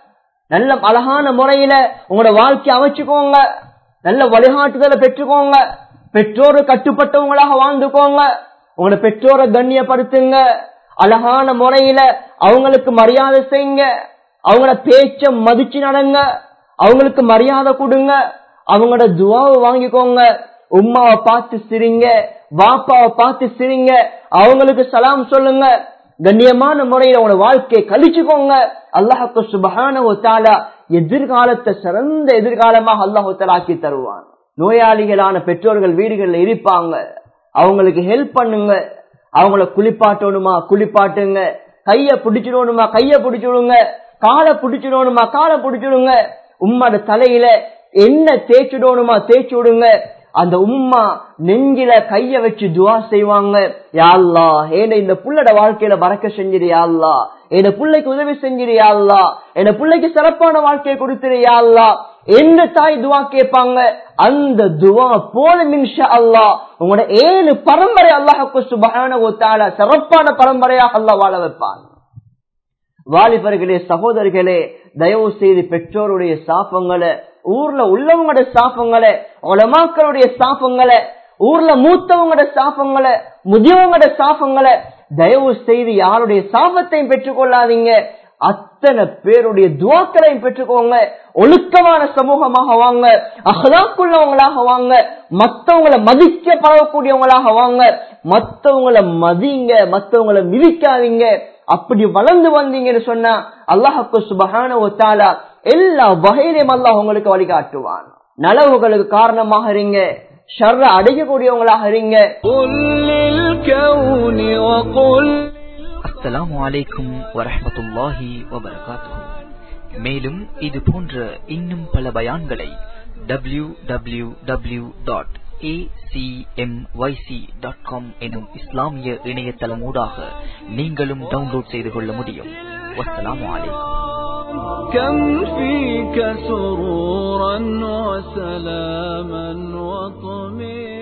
நல்ல அழகான முறையில உங்களோட வாழ்க்கை அமைச்சுக்கோங்க நல்ல வழிகாட்டுதலை பெற்றுக்கோங்க பெற்றோரு கட்டுப்பட்டவங்களாக வாழ்ந்துக்கோங்க உங்களோட பெற்றோரை கண்ணியப்படுத்துங்க அழகான முறையில அவங்களுக்கு மரியாதை செய்யுங்க அவங்களோட பேச்ச மதிச்சு நடங்க அவங்களுக்கு மரியாதை கொடுங்க அவங்களோட துவாவை வாங்கிக்கோங்க உம்மாவை பார்த்து சிரிங்க பாப்பாவை பார்த்து சிரிங்க அவங்களுக்கு சலாம் சொல்லுங்க கண்ணியமான முறையில உங்களோட வாழ்க்கையை கழிச்சுக்கோங்க அல்லாஹு சுபஹான எதிர்காலத்தை சிறந்த எதிர்காலமாக அல்லாஹு ஆக்கி தருவான் நோயாளிகளான பெற்றோர்கள் வீடுகள்ல இருப்பாங்க அவங்களுக்கு ஹெல்ப் பண்ணுங்க அவங்கள குளிப்பாட்டணுமா குளிப்பாட்டுங்க கைய பிடிச்சிடணுமா கைய பிடிச்சிடுங்க காலை பிடிச்சிடணுமா காலை பிடிச்சிடுங்க உம்மோட தலையில என்ன தேய்ச்சிடணுமா தேய்ச்சி விடுங்க அந்த உம்மா நெஞ்சில கைய வச்சு துவா செய்வாங்க யாழ்லா ஏன இந்த புள்ளட வாழ்க்கையில பறக்க செஞ்சிரு யாழ்லா என் பிள்ளைக்கு உதவி செஞ்சிரு யாழ்லா என் பிள்ளைக்கு சிறப்பான வாழ்க்கையை கொடுத்துரு யாழ்லா என்ன தாய் துவா கேட்பாங்க அந்த துவா போல மின்ஷா அல்லா உங்களோட ஏழு பரம்பரை அல்லாஹுக்கு சுபகான ஒத்தால சிறப்பான பரம்பரையாக அல்லா வாழ வைப்பான் வாலிபர்களே சகோதரர்களே தயவு செய்து பெற்றோருடைய சாபங்களை ஊர்ல உள்ளவங்களோட சாபங்களை உலமாக்களுடைய சாபங்களை ஊர்ல மூத்தவங்களோட சாபங்களை முதியவங்களோட சாபங்களை தயவு செய்து யாருடைய சாபத்தையும் பெற்றுக்கொள்ளாதீங்க அத்தனை பேருடைய துவாக்களையும் பெற்றுக்கோங்க ஒழுக்கமான சமூகமாக வாங்க அகலாக்குள்ளவங்களாக வாங்க மத்தவங்களை மதிக்க பழகக்கூடியவங்களாக வாங்க மத்தவங்களை மதிங்க மத்தவங்களை மிதிக்காதீங்க அப்படி வளர்ந்து வந்தீங்கன்னு சொன்னா அல்லாஹுக்கு சுபகான ஒத்தாலா எல்லா வகையிலையும் அல்லாஹ் உங்களுக்கு வழிகாட்டுவான் நலவுகளுக்கு காரணமாக இருங்க ஷர்ர அடையக்கூடியவங்களாக இருங்க அஸ்ஸலாமு அலைக்கும் வரஹமத்துல்லாஹி வபரகாத்துஹு மேலும் இது போன்ற இன்னும் பல பயான்களை W W W dot acmyc.com எனும் இஸ்லாமிய இணையதளமூடாக நீங்களும் டவுன்லோட் செய்து கொள்ள முடியும் வஸ்ஸலாமு அலைக்கும் كم فيك سرورا وسلاما وطمئنا